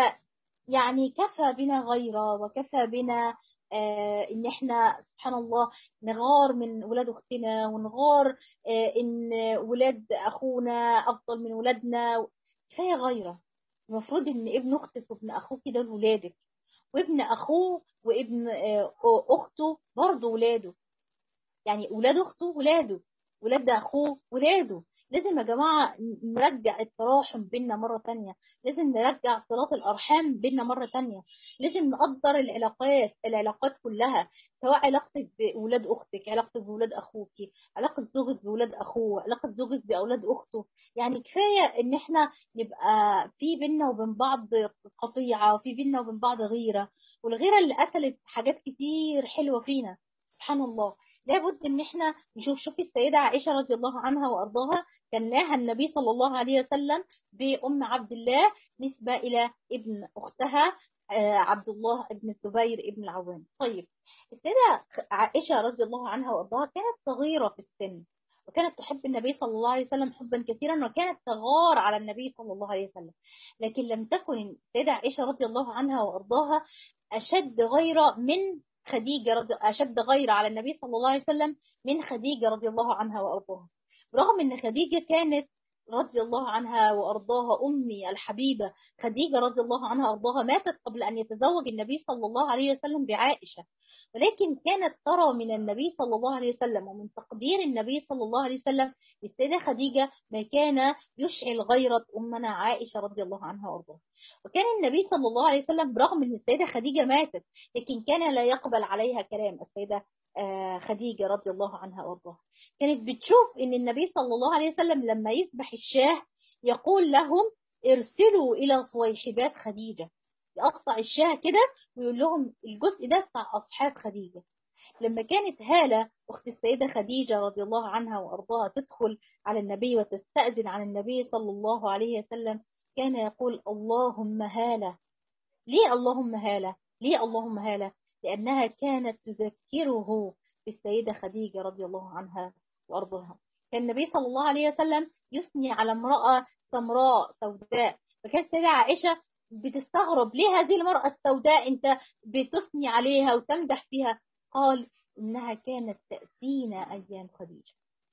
يعني كفى بنا غيرة وكفى بنا آه ان احنا سبحان الله نغار من ولاد اختنا ونغار آه ان ولاد اخونا افضل من ولادنا كفايه غيره المفروض ان ابن اختك وابن اخوك دول ولادك وابن اخوه وابن آه اخته برضه ولاده يعني ولاد اخته ولاده ولاد اخوه ولاده لازم يا جماعة نرجع التراحم بينا مرة تانية لازم نرجع صلاة الأرحام بينا مرة تانية لازم نقدر العلاقات العلاقات كلها سواء علاقتك بولاد أختك علاقتك بولاد أخوك علاقة زوجك بولاد أخوه علاقة زوجك بأولاد أخته يعني كفاية إن إحنا نبقى في بينا وبين بعض قطيعة وفي بينا وبين بعض غيرة والغيرة اللي قتلت حاجات كتير حلوة فينا سبحان الله لابد ان احنا نشوف شوفي السيدة عائشة رضي الله عنها وارضاها كناها النبي صلى الله عليه وسلم بأم عبد الله نسبة الى ابن اختها عبد الله ابن الزبير ابن العوام طيب السيدة عائشة رضي الله عنها وارضاها كانت صغيرة في السن وكانت تحب النبي صلى الله عليه وسلم حبا كثيرا وكانت تغار على النبي صلى الله عليه وسلم لكن لم تكن السيدة عائشة رضي الله عنها وارضاها أشد غيرة من خديجة رضي أشد غير على النبي صلى الله عليه وسلم من خديجة رضي الله عنها وأرضاها برغم أن خديجة كانت رضي الله عنها وأرضاها أمي الحبيبة خديجة رضي الله عنها وأرضاها ماتت قبل أن يتزوج النبي صلى الله عليه وسلم بعائشة ولكن كانت ترى من النبي صلى الله عليه وسلم ومن تقدير النبي صلى الله عليه وسلم للسيدة خديجة ما كان يشعل غيرة أمنا عائشة رضي الله عنها وأرضاها وكان النبي صلى الله عليه وسلم برغم أن السيدة خديجة ماتت لكن كان لا يقبل عليها كلام السيدة خديجة رضي الله عنها وارضاها كانت بتشوف ان النبي صلى الله عليه وسلم لما يذبح الشاه يقول لهم ارسلوا الى صويحبات خديجة يقطع الشاه كده ويقول لهم الجزء ده بتاع اصحاب خديجة لما كانت هالة أخت السيدة خديجة رضي الله عنها وأرضاها تدخل على النبي وتستأذن عن النبي صلى الله عليه وسلم كان يقول اللهم هالة ليه اللهم هالة ليه اللهم هالة لأنها كانت تذكره بالسيدة خديجة رضي الله عنها وأرضاها كان النبي صلى الله عليه وسلم يثني على امرأة سمراء سوداء فكانت السيدة عائشة بتستغرب ليه هذه المرأة السوداء أنت بتثني عليها وتمدح فيها قال إنها كانت تأتينا أيام خديجة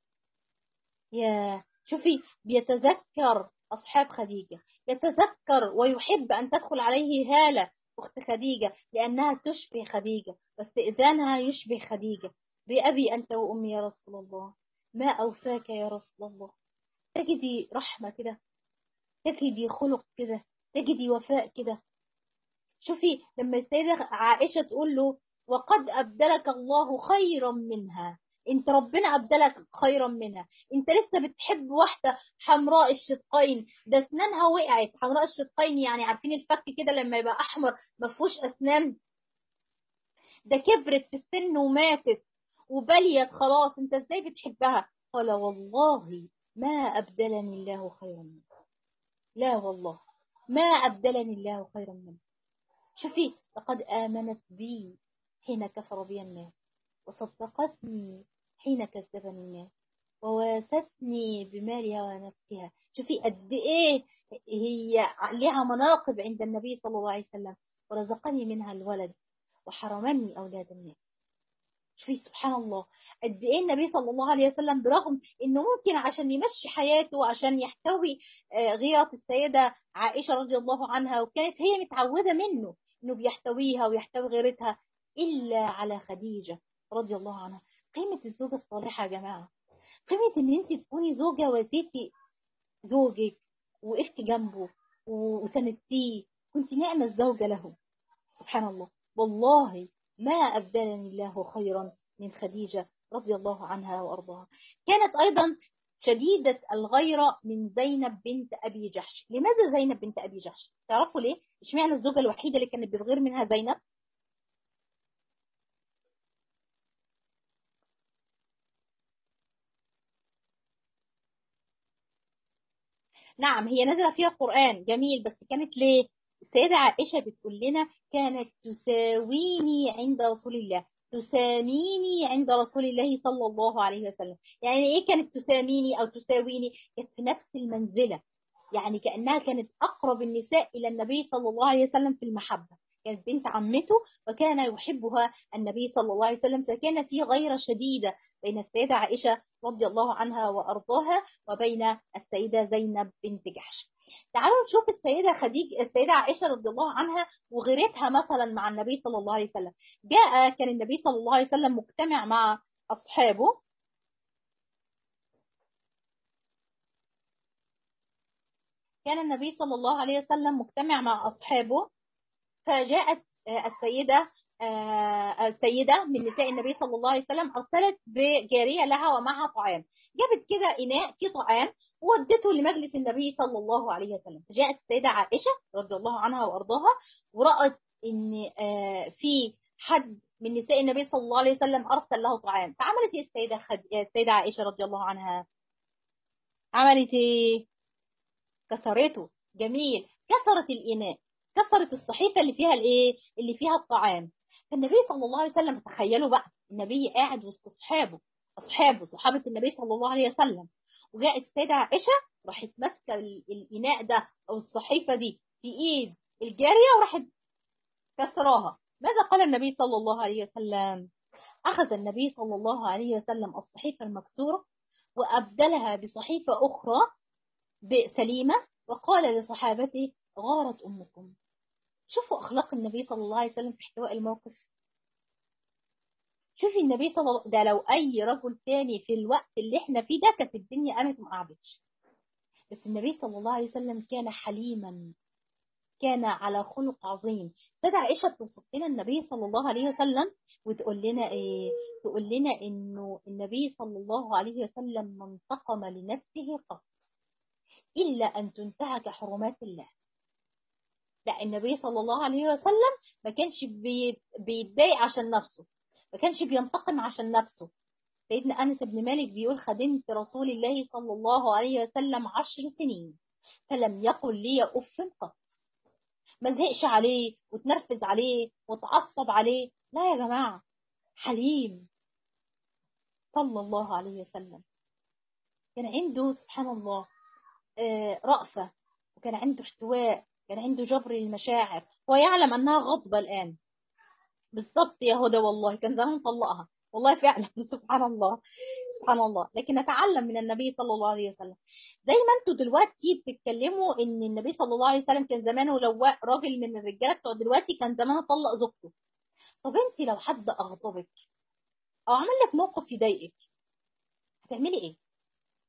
يا شوفي بيتذكر أصحاب خديجة يتذكر ويحب أن تدخل عليه هالة أخت خديجة لأنها تشبه خديجة واستئذانها يشبه خديجة بأبي أنت وأمي يا رسول الله ما أوفاك يا رسول الله تجدي رحمة كده تجدي خلق كده تجدي وفاء كده شوفي لما السيدة عائشة تقول له وقد أبدلك الله خيرا منها انت ربنا أبدلك خيرا منها انت لسه بتحب واحدة حمراء الشدقين ده اسنانها وقعت حمراء الشدقين يعني عارفين الفك كده لما يبقى أحمر ما فيهوش أسنان ده كبرت في السن وماتت وبليت خلاص انت ازاي بتحبها قال والله ما أبدلني الله خيرا منها لا والله ما أبدلني الله خيرا منها شوفي لقد آمنت بي حين كفر بي الناس وصدقتني حين كذبني الناس وواستني بمالها ونفسها شوفي قد ايه هي لها مناقب عند النبي صلى الله عليه وسلم ورزقني منها الولد وحرمني اولاد الناس شوفي سبحان الله قد ايه النبي صلى الله عليه وسلم برغم انه ممكن عشان يمشي حياته وعشان يحتوي غيرة السيدة عائشة رضي الله عنها وكانت هي متعودة منه انه بيحتويها ويحتوي غيرتها الا على خديجة رضي الله عنها قيمة الزوجة الصالحة يا جماعة قيمة ان انت تكوني زوجة وزيتي زوجك وقفتي جنبه وسندتيه كنت نعمة الزوجة له سبحان الله والله ما أبدلني الله خيرا من خديجة رضي الله عنها وأرضاها كانت أيضا شديدة الغيرة من زينب بنت أبي جحش لماذا زينب بنت أبي جحش تعرفوا ليه اشمعنى الزوجة الوحيدة اللي كانت بتغير منها زينب نعم هي نزل فيها قرآن جميل بس كانت ليه السيدة عائشة بتقول لنا كانت تساويني عند رسول الله تساميني عند رسول الله صلى الله عليه وسلم يعني ايه كانت تساميني او تساويني كانت في نفس المنزلة يعني كأنها كانت أقرب النساء إلى النبي صلى الله عليه وسلم في المحبة كانت بنت عمته وكان يحبها النبي صلى الله عليه وسلم فكان في غيرة شديدة بين السيدة عائشة رضي الله عنها وأرضاها وبين السيدة زينب بنت جحش تعالوا نشوف السيدة خديجة السيدة عائشة رضي الله عنها وغيرتها مثلا مع النبي صلى الله عليه وسلم جاء كان النبي صلى الله عليه وسلم مجتمع مع أصحابه كان النبي صلى الله عليه وسلم مجتمع مع أصحابه فجاءت السيدة السيدة من نساء النبي صلى الله عليه وسلم أرسلت بجارية لها ومعها طعام جابت كده إناء فيه طعام وودته لمجلس النبي صلى الله عليه وسلم جاءت السيدة عائشة رضي الله عنها وأرضاها ورأت إن في حد من نساء النبي صلى الله عليه وسلم أرسل له طعام فعملت إيه السيدة خد... السيدة عائشة رضي الله عنها عملت إيه كسرته جميل كسرت الإناء كسرت الصحيفة اللي فيها الإيه اللي فيها الطعام فالنبي صلى الله عليه وسلم تخيلوا بقى النبي قاعد وسط أصحابه أصحابه صحابة النبي صلى الله عليه وسلم وجاءت السيدة عائشة راحت ماسكة الإناء ده أو الصحيفة دي في إيد الجارية وراحت كسراها ماذا قال النبي صلى الله عليه وسلم أخذ النبي صلى الله عليه وسلم الصحيفة المكسورة وأبدلها بصحيفة أخرى سليمة وقال لصحابته غارت أمكم شوفوا أخلاق النبي صلى الله عليه وسلم في احتواء الموقف شوفي النبي صلى الله ده لو أي رجل تاني في الوقت اللي احنا فيه ده كانت الدنيا قامت وما قعدتش بس النبي صلى الله عليه وسلم كان حليما كان على خلق عظيم سيدة عائشة توصف لنا النبي صلى الله عليه وسلم وتقول لنا ايه تقول لنا انه النبي صلى الله عليه وسلم ما انتقم لنفسه قط إلا أن تنتهك حرمات الله لا النبي صلى الله عليه وسلم ما كانش بيتضايق عشان نفسه ما كانش بينتقم عشان نفسه سيدنا أنس بن مالك بيقول خدمت رسول الله صلى الله عليه وسلم عشر سنين فلم يقل لي أف قط ما زهقش عليه وتنرفز عليه وتعصب عليه لا يا جماعة حليم صلى الله عليه وسلم كان عنده سبحان الله رأفة وكان عنده احتواء كان عنده جبر للمشاعر هو يعلم أنها غضبة الآن بالضبط يا هدى والله كان زمان طلقها والله فعلا سبحان الله سبحان الله لكن نتعلم من النبي صلى الله عليه وسلم زي ما انتوا دلوقتي بتتكلموا ان النبي صلى الله عليه وسلم كان زمانه لو راجل من الرجاله بتوع دلوقتي كان زمانه طلق زوجته طب انت لو حد اغضبك او عمل لك موقف يضايقك هتعملي ايه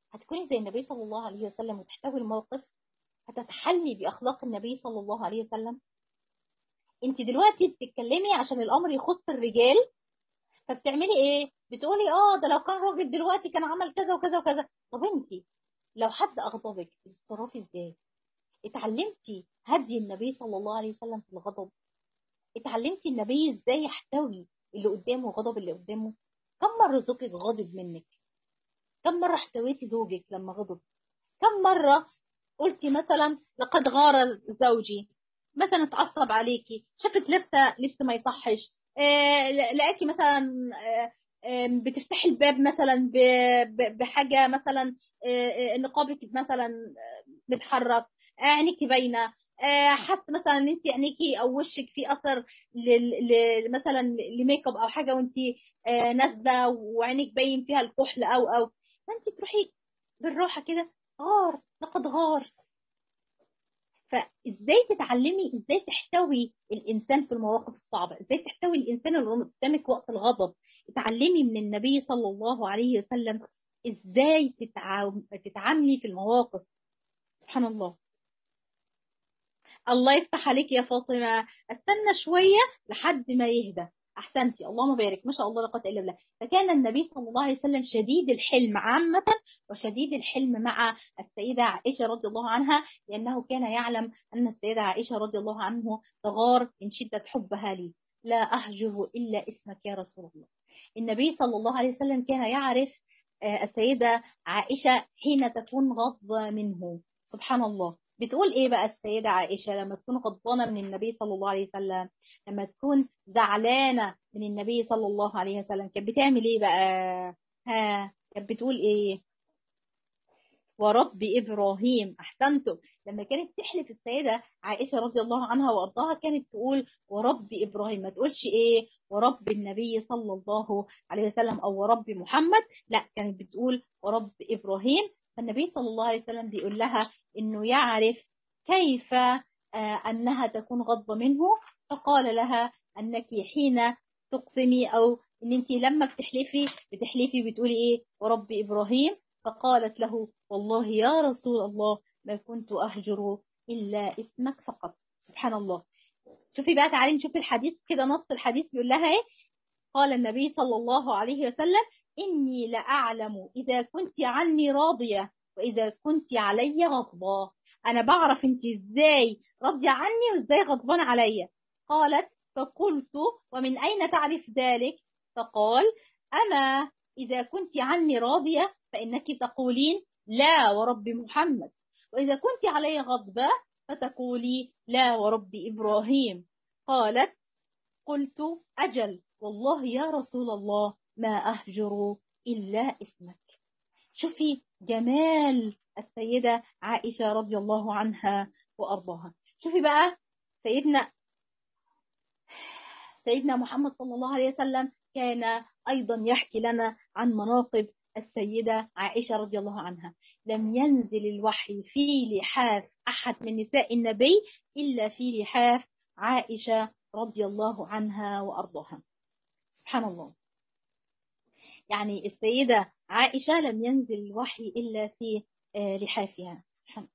هتكوني زي النبي صلى الله عليه وسلم وتحتوي الموقف هتتحلي بأخلاق النبي صلى الله عليه وسلم انت دلوقتي بتتكلمي عشان الامر يخص الرجال فبتعملي ايه بتقولي اه ده لو كان راجل دلوقتي كان عمل كذا وكذا وكذا طب انت لو حد اغضبك بتتصرفي ازاي اتعلمتي هدي النبي صلى الله عليه وسلم في الغضب اتعلمتي النبي ازاي يحتوي اللي قدامه وغضب اللي قدامه كم مرة زوجك غاضب منك كم مرة احتويتي زوجك لما غضب كم مرة قلتي مثلا لقد غار زوجي مثلا اتعصب عليكي شافك لابسه لبس ما يصحش آه لقاكي مثلا آه آه بتفتحي الباب مثلا بحاجه مثلا نقابك مثلا متحرك عينيكي باينه حاسه مثلا ان انت عينيكي او وشك فيه اثر مثلا لميك اب او حاجه وانت نازله وعينيك باين فيها الكحل او او فانت تروحي بالراحه كده غار لقد غار فازاي تتعلمي ازاي تحتوي الانسان في المواقف الصعبه ازاي تحتوي الانسان اللي قدامك وقت الغضب اتعلمي من النبي صلى الله عليه وسلم ازاي تتعاملي في المواقف سبحان الله الله يفتح عليك يا فاطمه استنى شويه لحد ما يهدى احسنتي اللهم بارك ما شاء الله لا قوه الا بالله فكان النبي صلى الله عليه وسلم شديد الحلم عامه وشديد الحلم مع السيده عائشه رضي الله عنها لانه كان يعلم ان السيده عائشه رضي الله عنه تغار من شده حبها لي لا اهجر الا اسمك يا رسول الله النبي صلى الله عليه وسلم كان يعرف السيده عائشه حين تكون غضبه منه سبحان الله بتقول ايه بقى السيدة عائشة لما تكون غضبانة من النبي صلى الله عليه وسلم لما تكون زعلانة من النبي صلى الله عليه وسلم كانت بتعمل ايه بقى ها كانت بتقول ايه ورب ابراهيم احسنتم لما كانت تحلف السيده عائشه رضي الله عنها وارضاها كانت تقول ورب ابراهيم ما تقولش ايه ورب النبي صلى الله عليه وسلم او ورب محمد لا كانت بتقول ورب ابراهيم فالنبي صلى الله عليه وسلم بيقول لها انه يعرف كيف انها تكون غضبه منه فقال لها انك حين تقسمي او ان انت لما بتحلفي بتحلفي بتقولي ايه ورب ابراهيم فقالت له والله يا رسول الله ما كنت اهجر الا اسمك فقط سبحان الله شوفي بقى تعالي نشوف الحديث كده نص الحديث بيقول لها ايه قال النبي صلى الله عليه وسلم إني لأعلم إذا كنت عني راضية وإذا كنت علي غضبة أنا بعرف أنت إزاي راضية عني وإزاي غضبان عليا قالت فقلت ومن أين تعرف ذلك فقال أما إذا كنت عني راضية فإنك تقولين لا ورب محمد وإذا كنت علي غضبة فتقولي لا ورب إبراهيم قالت قلت أجل والله يا رسول الله ما أهجر إلا اسمك شوفي جمال السيدة عائشة رضي الله عنها وأرضاها شوفي بقى سيدنا سيدنا محمد صلى الله عليه وسلم كان أيضا يحكي لنا عن مناقب السيدة عائشة رضي الله عنها لم ينزل الوحي في لحاف أحد من نساء النبي إلا في لحاف عائشة رضي الله عنها وأرضاها سبحان الله يعني السيدة عائشة لم ينزل الوحي إلا في لحافها سبحان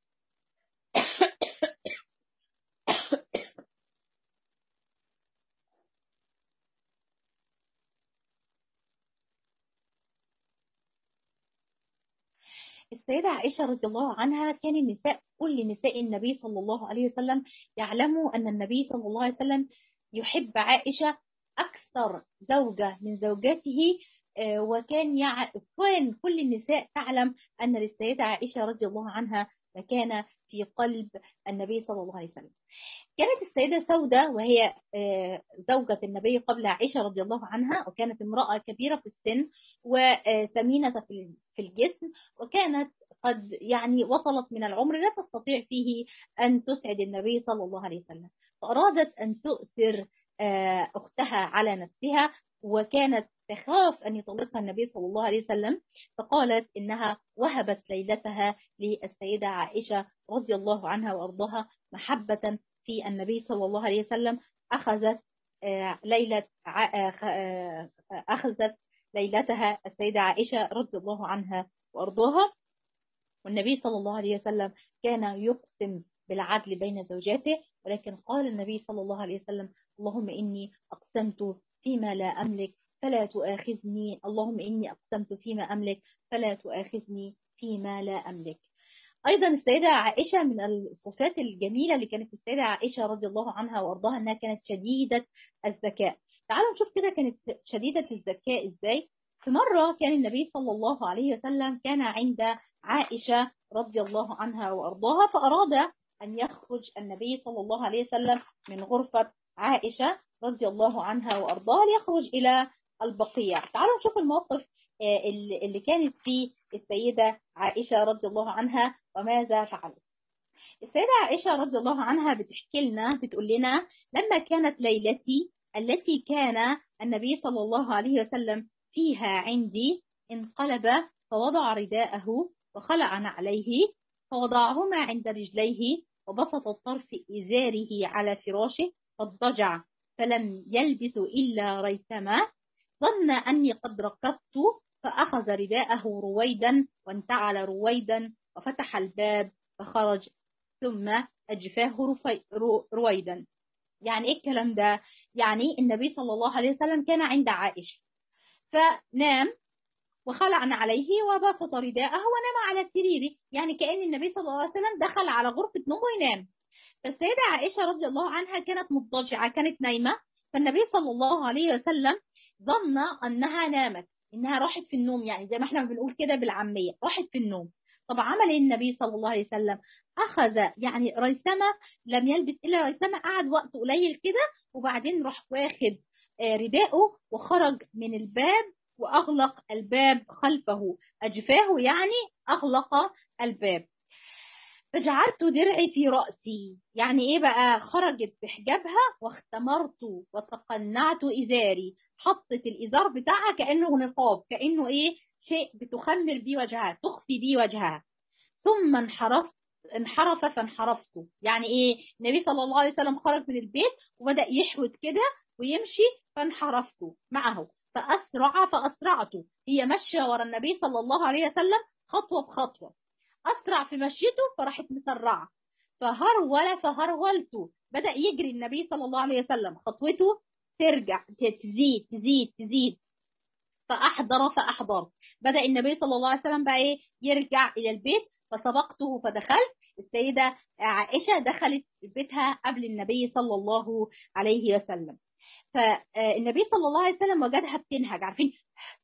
السيدة عائشة رضي الله عنها كان النساء كل نساء النبي صلى الله عليه وسلم يعلموا أن النبي صلى الله عليه وسلم يحب عائشة أكثر زوجة من زوجاته وكان يع... كان كل النساء تعلم أن للسيدة عائشة رضي الله عنها مكانة في قلب النبي صلى الله عليه وسلم كانت السيدة سودة وهي زوجة النبي قبل عائشة رضي الله عنها وكانت امرأة كبيرة في السن وثمينة في الجسم وكانت قد يعني وصلت من العمر لا تستطيع فيه أن تسعد النبي صلى الله عليه وسلم فأرادت أن تؤثر أختها على نفسها وكانت تخاف أن يطلقها النبي صلى الله عليه وسلم فقالت إنها وهبت ليلتها للسيدة عائشة رضي الله عنها وأرضاها محبة في النبي صلى الله عليه وسلم أخذت ليلة أخذت ليلتها السيدة عائشة رضي الله عنها وأرضاها والنبي صلى الله عليه وسلم كان يقسم بالعدل بين زوجاته ولكن قال النبي صلى الله عليه وسلم اللهم إني أقسمت فيما لا أملك فلا تؤاخذني اللهم إني أقسمت فيما أملك فلا تؤاخذني فيما لا أملك أيضا السيدة عائشة من الصفات الجميلة اللي كانت السيدة عائشة رضي الله عنها وأرضاها أنها كانت شديدة الذكاء تعالوا نشوف كده كانت شديدة الذكاء إزاي في مرة كان النبي صلى الله عليه وسلم كان عند عائشة رضي الله عنها وأرضاها فأراد أن يخرج النبي صلى الله عليه وسلم من غرفة عائشة رضي الله عنها وأرضاها ليخرج إلى البقيع تعالوا نشوف الموقف اللي كانت فيه السيدة عائشة رضي الله عنها وماذا فعلت السيدة عائشة رضي الله عنها بتحكي لنا بتقول لنا لما كانت ليلتي التي كان النبي صلى الله عليه وسلم فيها عندي انقلب فوضع رداءه وخلع عليه فوضعهما عند رجليه وبسط الطرف إزاره على فراشه فاضطجع فلم يلبث إلا ريثما ظن أني قد ركضت فأخذ رداءه رويدا وانتعل رويدا وفتح الباب فخرج ثم أجفاه رويدا يعني إيه الكلام ده؟ يعني النبي صلى الله عليه وسلم كان عند عائشة فنام وخلع عليه وبسط رداءه ونام على سريره يعني كأن النبي صلى الله عليه وسلم دخل على غرفة نومه وينام فالسيدة عائشة رضي الله عنها كانت مضطجعة كانت نايمة فالنبي صلى الله عليه وسلم ظن أنها نامت إنها راحت في النوم يعني زي ما احنا بنقول كده بالعامية راحت في النوم طب عمل ايه النبي صلى الله عليه وسلم أخذ يعني ريثمة لم يلبس إلا ريثمة قعد وقت قليل كده وبعدين راح واخد رداءه وخرج من الباب وأغلق الباب خلفه أجفاه يعني أغلق الباب فجعلت درعي في رأسي يعني إيه بقى خرجت بحجابها واختمرت وتقنعت إزاري حطت الإزار بتاعها كأنه نقاب كأنه إيه شيء بتخمر بيه وجهها تخفي بيه وجهها ثم انحرفت انحرف فانحرفت يعني ايه النبي صلى الله عليه وسلم خرج من البيت وبدأ يحوت كده ويمشي فانحرفت معه فأسرع فأسرعت هي ماشية ورا النبي صلى الله عليه وسلم خطوة بخطوة أسرع في مشيته فراحت مسرعة فهرول فهرولت بدأ يجري النبي صلى الله عليه وسلم خطوته ترجع تزيد تزيد تزيد فأحضر فأحضر بدأ النبي صلى الله عليه وسلم بقى إيه يرجع إلى البيت فسبقته فدخلت السيدة عائشة دخلت بيتها قبل النبي صلى الله عليه وسلم فالنبي صلى الله عليه وسلم وجدها بتنهج عارفين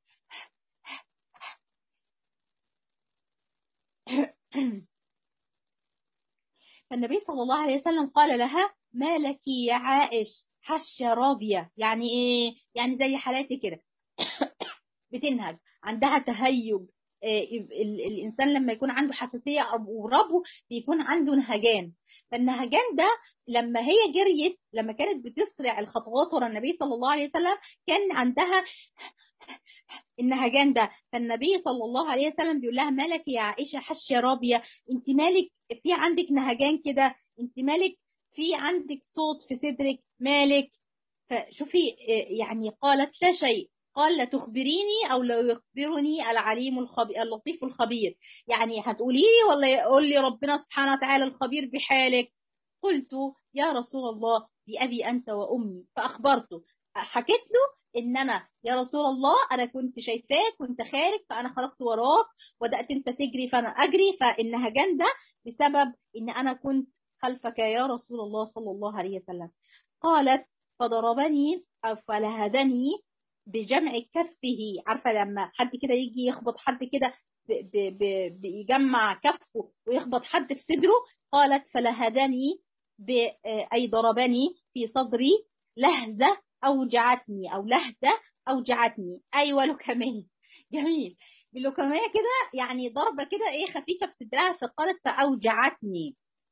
فالنبي صلى الله عليه وسلم قال لها ما لك يا عائش حشة رابية يعني ايه يعني زي حالاتي كده بتنهج عندها تهيج الانسان لما يكون عنده حساسيه او ربو بيكون عنده نهجان فالنهجان ده لما هي جريت لما كانت بتسرع الخطوات ورا النبي صلى الله عليه وسلم كان عندها النهجان ده فالنبي صلى الله عليه وسلم بيقول لها مالك يا عائشه حشه رابيه انت مالك في عندك نهجان كده انت مالك في عندك صوت في صدرك مالك فشوفي يعني قالت لا شيء قال لا تخبريني او لا يخبرني العليم الخبير اللطيف الخبير يعني هتقولي لي ولا يقول لي ربنا سبحانه وتعالى الخبير بحالك قلت يا رسول الله بأبي أنت وأمي فأخبرته حكيت له ان انا يا رسول الله انا كنت شايفاك وانت خارج فانا خرجت وراك وبدات انت تجري فانا اجري فالنهجان ده بسبب ان انا كنت خلفك يا رسول الله صلى الله عليه وسلم قالت فضربني او فلهدني بجمع كفه عارفه لما حد كده يجي يخبط حد كده بيجمع كفه ويخبط حد في صدره قالت فلهدني اي ضربني في صدري لهزه اوجعتني او لهزه اوجعتني ايوه لكميه جميل باللكميه كده يعني ضربه كده ايه خفيفه في صدرها فقالت فاوجعتني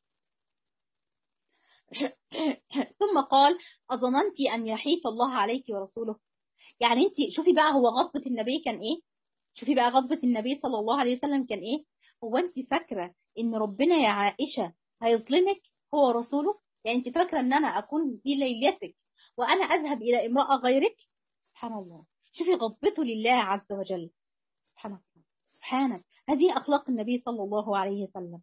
ثم قال اظننت ان يحيف الله عليك ورسوله يعني انت شوفي بقى هو غضبة النبي كان ايه شوفي بقى غضبة النبي صلى الله عليه وسلم كان ايه هو انت فاكرة ان ربنا يا عائشة هيظلمك هو رسوله يعني انت فاكرة ان انا اكون في ليلتك وانا اذهب الى امرأة غيرك سبحان الله شوفي غضبته لله عز وجل سبحان الله سبحانك هذه أخلاق النبي صلى الله عليه وسلم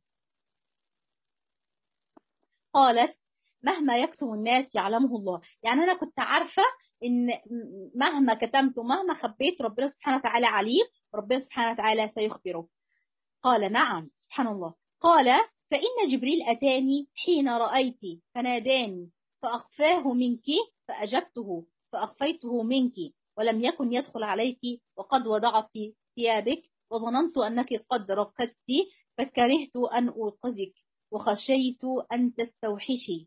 قالت مهما يكتم الناس يعلمه الله يعني أنا كنت عارفة إن مهما كتمت ومهما خبيت ربنا سبحانه وتعالى عليه ربنا سبحانه وتعالى سيخبره قال نعم سبحان الله قال فإن جبريل أتاني حين رأيت فناداني فأخفاه منك فأجبته فأخفيته منك ولم يكن يدخل عليك وقد وضعت ثيابك وظننت أنك قد رقدت فكرهت أن أوقظك وخشيت أن تستوحشي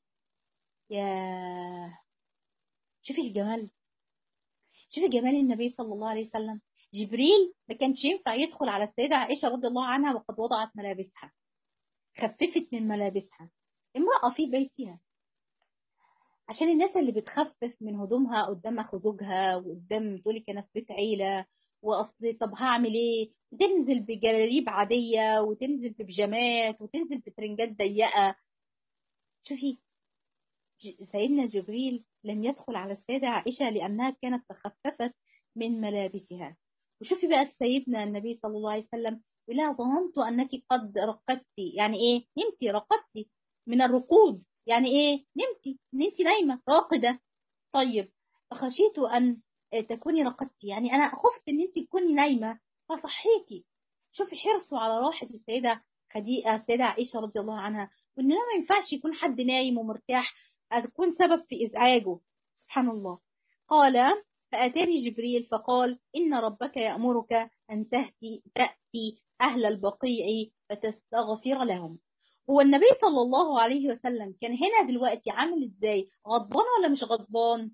يا شوفي الجمال شوفي جمال النبي صلى الله عليه وسلم جبريل ما كانش ينفع يدخل على السيدة عائشة رضي الله عنها وقد وضعت ملابسها خففت من ملابسها امرأة في بيتها عشان الناس اللي بتخفف من هدومها قدام اخو زوجها وقدام تقولي انا في بيت عيله واصل طب هعمل ايه تنزل بجلاليب عاديه وتنزل ببيجامات وتنزل بترنجات ضيقه شوفي سيدنا جبريل لم يدخل على السيدة عائشة لأنها كانت تخففت من ملابسها وشوفي بقى سيدنا النبي صلى الله عليه وسلم ولا ظننت أنك قد رقدتي يعني إيه نمتي رقدتي من الرقود يعني إيه نمتي إن أنت نايمة راقدة طيب فخشيت أن تكوني رقدتي يعني أنا خفت أن أنت تكوني نايمة فصحيكي شوفي حرصه على راحة السيدة خديجة السيدة عائشة رضي الله عنها وإن ما ينفعش يكون حد نايم ومرتاح هتكون سبب في إزعاجه سبحان الله قال فأتاني جبريل فقال إن ربك يأمرك أن تهتي تأتي أهل البقيع فتستغفر لهم هو النبي صلى الله عليه وسلم كان هنا دلوقتي عامل ازاي غضبان ولا مش غضبان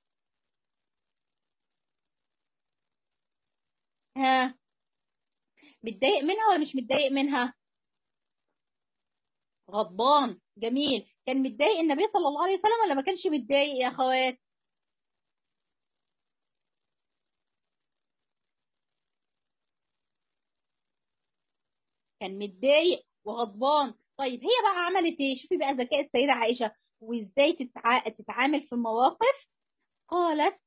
ها متضايق منها ولا مش متضايق منها غضبان جميل كان متضايق النبي صلى الله عليه وسلم ولا ما كانش متضايق يا اخوات كان متضايق وغضبان طيب هي بقى عملت ايه شوفي بقى ذكاء السيدة عائشة وازاي تتع... تتعامل في المواقف قالت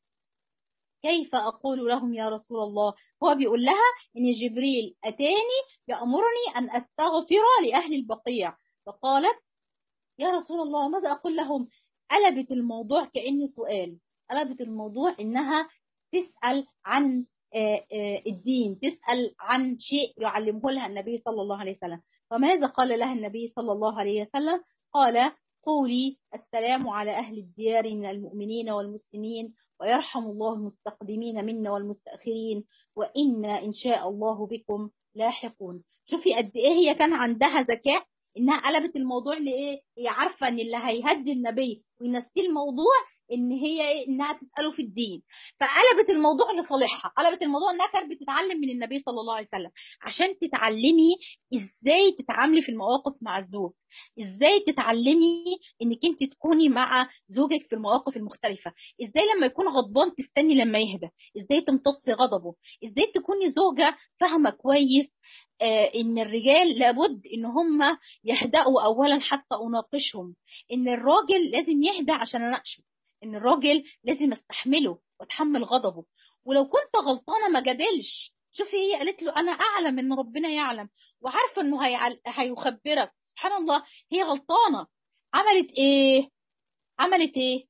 كيف أقول لهم يا رسول الله هو بيقول لها إن جبريل أتاني يأمرني أن أستغفر لأهل البقيع فقالت يا رسول الله ماذا أقول لهم قلبت الموضوع كأنه سؤال قلبت الموضوع إنها تسأل عن الدين تسأل عن شيء يعلمه لها النبي صلى الله عليه وسلم فماذا قال لها النبي صلى الله عليه وسلم قال قولي السلام على أهل الديار من المؤمنين والمسلمين ويرحم الله المستقدمين منا والمستأخرين وإنا إن شاء الله بكم لاحقون شوفي قد إيه هي كان عندها ذكاء إنها قلبت الموضوع لإيه هي عارفة إن اللي هيهدي النبي وينسي الموضوع ان هي إيه؟ انها تساله في الدين فقلبت الموضوع لصالحها قلبت الموضوع انها كانت بتتعلم من النبي صلى الله عليه وسلم عشان تتعلمي ازاي تتعاملي في المواقف مع الزوج ازاي تتعلمي انك انت تكوني مع زوجك في المواقف المختلفه ازاي لما يكون غضبان تستني لما يهدى ازاي تمتصي غضبه ازاي تكوني زوجه فاهمه كويس آه ان الرجال لابد ان هم يهدأوا اولا حتى اناقشهم ان الراجل لازم يهدى عشان اناقشه ان الراجل لازم استحمله واتحمل غضبه ولو كنت غلطانه ما جادلش شوفي هي قالت له انا اعلم ان ربنا يعلم وعارفه انه هيعل... هيخبرك سبحان الله هي غلطانه عملت ايه عملت ايه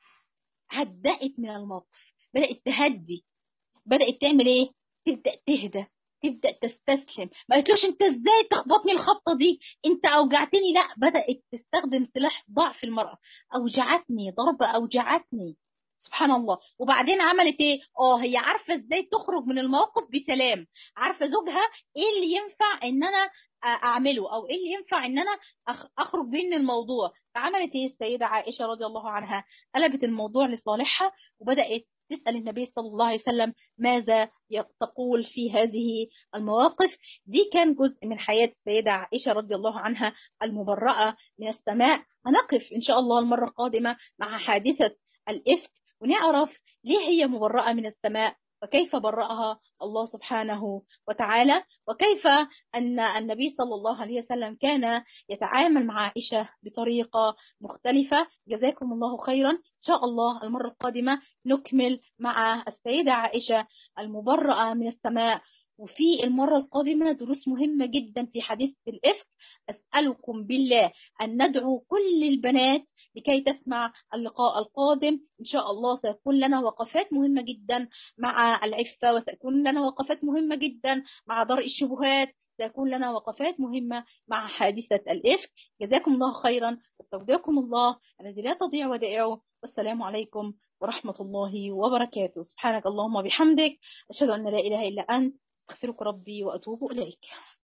هدأت من الموقف بدأت تهدي بدأت تعمل ايه تبدأ تهدى تبدا تستسلم ما قالتلوش انت ازاي تخبطني الخبطه دي انت اوجعتني لا بدات تستخدم سلاح ضعف المراه اوجعتني ضربه اوجعتني سبحان الله وبعدين عملت ايه اه هي عارفه ازاي تخرج من الموقف بسلام عارفه زوجها ايه اللي ينفع ان انا اعمله او ايه اللي ينفع ان انا اخرج بيه من الموضوع فعملت ايه السيده عائشه رضي الله عنها قلبت الموضوع لصالحها وبدات تسأل النبي صلى الله عليه وسلم ماذا تقول في هذه المواقف دي كان جزء من حياة السيدة عائشة رضي الله عنها المبرأة من السماء هنقف إن شاء الله المرة القادمة مع حادثة الإفك ونعرف ليه هي مبرأة من السماء وكيف برأها الله سبحانه وتعالى وكيف أن النبي صلى الله عليه وسلم كان يتعامل مع عائشة بطريقة مختلفة جزاكم الله خيرا إن شاء الله المرة القادمة نكمل مع السيدة عائشة المبرأة من السماء وفي المرة القادمة دروس مهمة جدا في حديث الإفك أسألكم بالله أن ندعو كل البنات لكي تسمع اللقاء القادم إن شاء الله سيكون لنا وقفات مهمة جدا مع العفة وسيكون لنا وقفات مهمة جدا مع درء الشبهات سيكون لنا وقفات مهمة مع حادثة الإفك جزاكم الله خيرا استودعكم الله الذي لا تضيع ودائعه والسلام عليكم ورحمة الله وبركاته سبحانك اللهم وبحمدك أشهد أن لا إله إلا أنت أستغفرك ربي وأتوب إليك